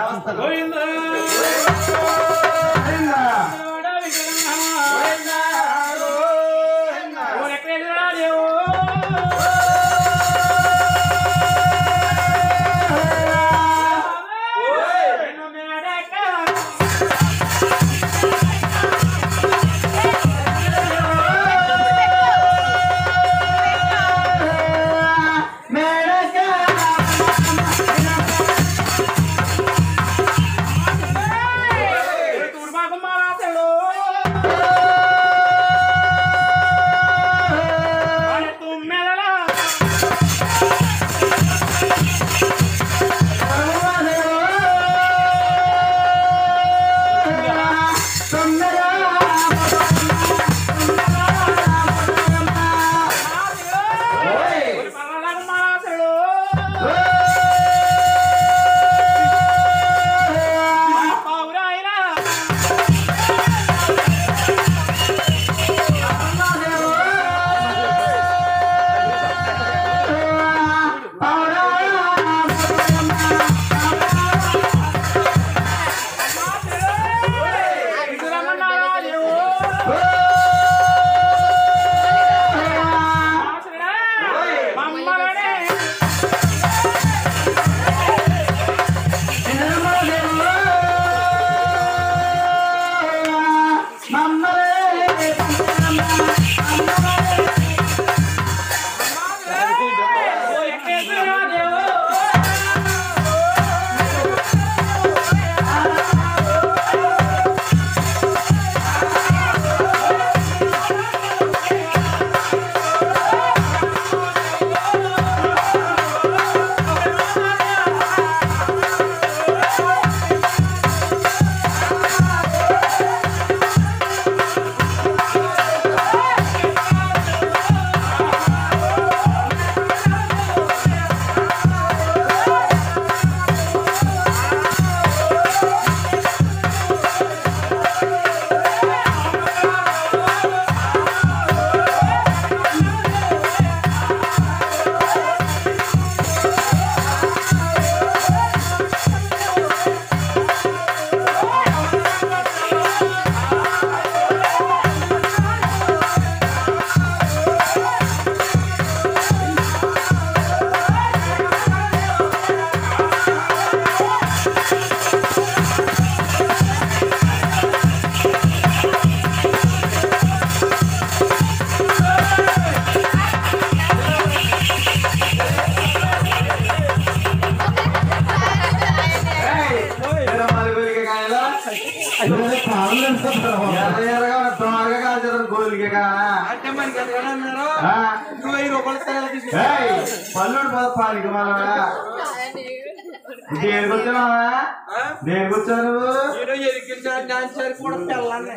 [SPEAKER 1] కాళ్ళు
[SPEAKER 2] ఎర్ర ఎర్రగా తోరగా కాల్చారు గోలికే కానా
[SPEAKER 5] అంటే మనకి ఎంతగానో అన్నారు
[SPEAKER 2] ఆ.
[SPEAKER 5] నువ్వు వెయ్యి రూపాయలు ఇస్తాను తీసుకు
[SPEAKER 2] ఏయ్, పల్లుడు పద పాలికి మనవా దేనికి వచ్చావా దేనికి వచ్చావు నువ్వు
[SPEAKER 5] నేను ఎరికించాను డాన్సర్ కూడా తెల్లాన్ని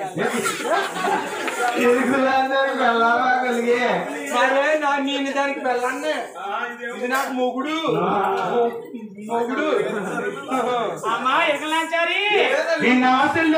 [SPEAKER 2] ఎదుగు వెళ్ళావా కలిగి
[SPEAKER 5] సరే నా నేను దానికి వెళ్ళండి ఇది నాకు మొగుడు మొగుడు
[SPEAKER 4] అమ్మా ఎగలాంచారి
[SPEAKER 2] నిన్న ఆశలు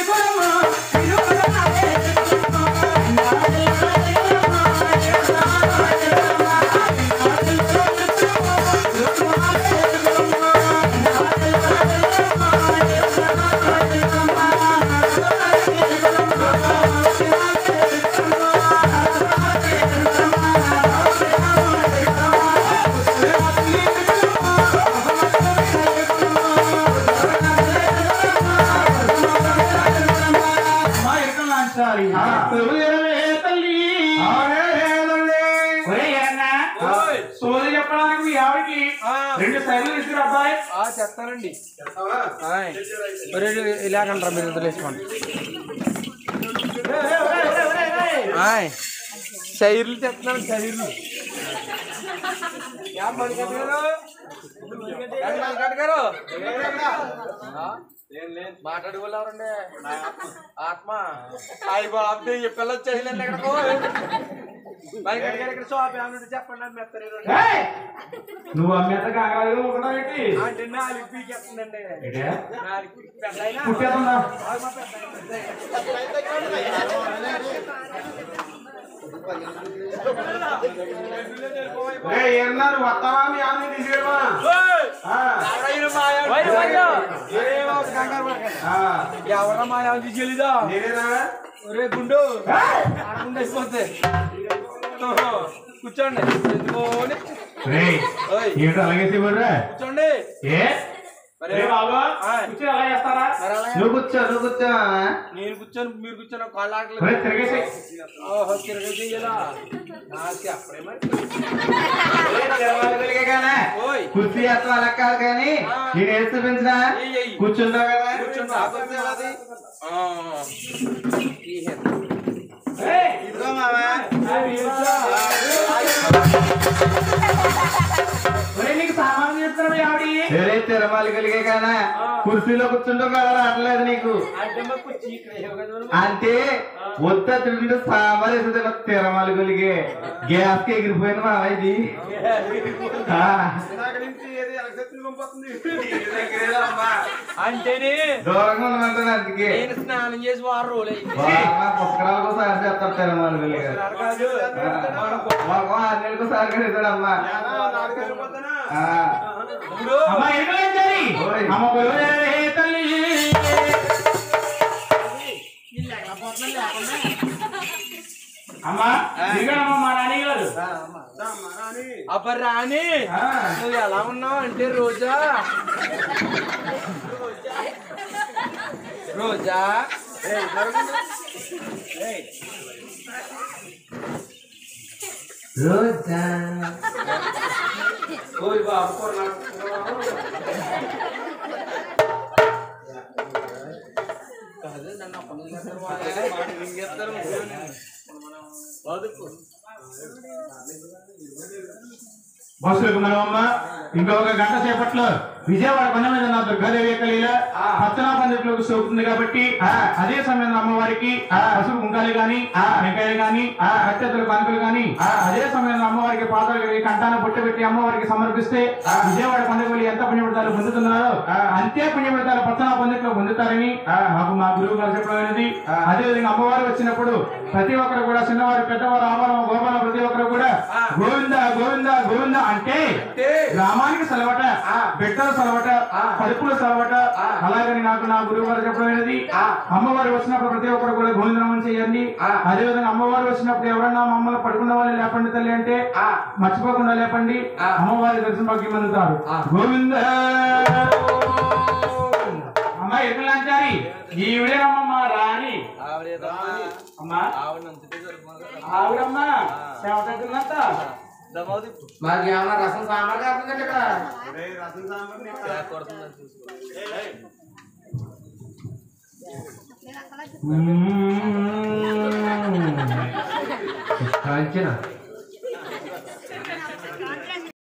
[SPEAKER 3] అమ్మా ఎక్కడ లాంచాలి తల్లి ఒరే అన్న సోది చెప్పడానికి మీ ఆవిడకి రెండు సైడ్లు తీసుకురా అబ్బాయి
[SPEAKER 5] ఆ చెప్తానండి ఆయ్. ఒరే, ఇలాగంటారా మీరు ఇద్దరు వేసుకోండి ఆయ్. శైర్లు చెప్తున్నాను శైర్లు యా మణికంఠ గారు? యా మణికంఠ గారు? ఆ? మాట్లాడుకోలేవరండి ఆత్మ అయ్యి బాబు చెప్పెళ్ళ వచ్చేసిందండి ఎక్కడికో మణికంఠ గారు ఇక్కడ షాప్ ఏమన్నా చెప్పండి అని మెత్తలేదు
[SPEAKER 3] ఏయ్! నువ్వు అమ్మేత కాగలేదు ఒకటో ఏంటి
[SPEAKER 5] అంటే నాలుగు పీకేస్తుందండి
[SPEAKER 3] ఏంటే?
[SPEAKER 5] నాలుగు పీకి పెద్ద అయినా
[SPEAKER 3] పుట్టేస్తుందా
[SPEAKER 2] ఏయ్, ఏమన్నారు వస్తావా మీ ఆమె తీసుకెళ్ళవా
[SPEAKER 5] ఎవరా మాయా తీసుకెళ్ళిదా
[SPEAKER 2] నేనేనా
[SPEAKER 5] ఒరే గుండు ఆడకుండా అయిపోతే కూర్చోండి ఎందుకోని
[SPEAKER 3] రేయ్,
[SPEAKER 5] ఓయ్
[SPEAKER 3] ఏంటో అలాగే చెప్పాడురా
[SPEAKER 5] కూర్చోండి
[SPEAKER 3] ఏ
[SPEAKER 5] మరి
[SPEAKER 3] రే బాబు
[SPEAKER 5] ఆయ్.
[SPEAKER 3] కూర్చొని అలా చేస్తారా
[SPEAKER 5] మరి అలాగే
[SPEAKER 2] నువ్వు కూర్చో నువ్వు కూర్చో
[SPEAKER 5] నేను కూర్చొని మీరు కూర్చొని కాళ్ళు
[SPEAKER 3] రే
[SPEAKER 5] ఆటలేదు
[SPEAKER 3] తిరిగేసి
[SPEAKER 5] ఓహో తిరగదు కదా నాకు అప్పుడే మరి
[SPEAKER 2] తిరగలిగే కానీ
[SPEAKER 5] ఓయ్
[SPEAKER 2] కుర్చీ ఎత్తు అలా కాదు కానీ నేను వేసి చూపించినా
[SPEAKER 5] ఏయ్, ఏయ్.
[SPEAKER 2] కూర్చుంటావు కదా
[SPEAKER 5] కూర్చోండి ఆగొద్దు అది. ఆ. తీసేయండి.
[SPEAKER 2] ఇదిగో మావా
[SPEAKER 3] ఒరే నీకు సామాన్లు చెప్తారా మీ ఆవిడ
[SPEAKER 2] వేరే తిరమాలి కలిగే కానీ కుర్చీలో కూర్చుంటావు కదా రావట్లేదు నీకు
[SPEAKER 5] అంటే మరి కుర్చీ ఇక్కడ వేయవు కదా నువ్వు.
[SPEAKER 2] అంటే వద్ద తింటే సాంబార్ వేసేది తిరమాలి కలిగే గ్యాస్ కి ఎగిరిపోయింది మావా ఇది ఆ.
[SPEAKER 5] అంటేనే
[SPEAKER 2] దూరంగా ఉండమంటాను అందుకే
[SPEAKER 5] నేను స్నానం చేసి వారం రోజులు అయింది
[SPEAKER 2] బాగా పుస్తకాల కోసం ఆశ చేస్తారు తిరమాలి కలిగే
[SPEAKER 5] కాదు
[SPEAKER 2] మాకు ఆరు నెలలకు సార్ కడతాడమ్మా
[SPEAKER 5] ఇప్పుడు
[SPEAKER 3] అమ్మ ఎక్కలేంచాలి
[SPEAKER 2] ఓయ్.
[SPEAKER 3] అమ్మ గొడవ తల్లి అమ్మా దిగడమ్మ మా నాని గారు
[SPEAKER 5] అబ్బా రాని
[SPEAKER 3] ఆ.
[SPEAKER 5] నువ్వు ఎలా ఉన్నావు అంటే రోజా రోజా ఏయ్, జరగండి. ఏయ్,
[SPEAKER 2] రోజా
[SPEAKER 5] ఓయ్ బాబు కొన్నాడు. కాదు, నన్ను అప్పటి నుంచి చేస్తారు వాళ్ళు. మాట మింగేస్తారు. బతుకు.
[SPEAKER 3] బస్సులకు మనమమ్మ ఇంకొక గంట సేపట్లో విజయవాడ కొండ మీద నా దుర్గాదేవి యొక్క లీల పచ్చనా పందిట్లోకి సోకుతుంది కాబట్టి అదే సమయంలో అమ్మవారికి పసుపు కుంకాలు గాని వెంకాయలు గాని అత్యతలు కనుకలు గాని అదే సమయంలో అమ్మవారికి పాత్రలు కడిగి కంటాన పొట్టు పెట్టి అమ్మవారికి సమర్పిస్తే విజయవాడ పండుగ వెళ్ళి ఎంత పుణ్యపడతాలు పొందుతున్నారో అంతే పుణ్యపడతాలు పచ్చనా పందిట్లో పొందుతారని మాకు మా గురువు గారు చెప్పడమైనది అదే విధంగా అమ్మవారు వచ్చినప్పుడు ప్రతి ఒక్కరు కూడా చిన్నవారు పెద్దవారు ఆమరం గోపాలం ప్రతి ఒక్కరు కూడా గోవింద గోవింద గోవింద అంటే గ్రామానికి సెలవట బిడ్డల సెలవట కడుపుల సెలవట అలాగని నాకు నా గురువు గారు చెప్పడమైనది అమ్మవారు వచ్చినప్పుడు ప్రతి ఒక్కరు కూడా గోవిందనామం చేయండి అదే విధంగా అమ్మవారు వచ్చినప్పుడు ఎవరన్నా మమ్మల్ని పడుకున్న వాళ్ళు లేపండి తల్లి అంటే మర్చిపోకుండా లేపండి అమ్మవారి దర్శన భాగ్యం అందుతారు గోవింద అమ్మ ఎదులాంచారి ఈవిడేనమ్మ మా రాణి
[SPEAKER 5] ఆవిడ ఏదో అమ్మని.
[SPEAKER 3] అమ్మా
[SPEAKER 5] ఆవిడ నంచితే సరిపోదు.
[SPEAKER 3] ఆవిడమ్మ సేవ తగ్గిందంత
[SPEAKER 5] దబావుది.
[SPEAKER 2] మాకు ఏమన్నా రసం సాంబార్ కాకుండా ఇక్కడ
[SPEAKER 5] ఇలా కొడుతుందని చూసుకో.
[SPEAKER 2] కాంచన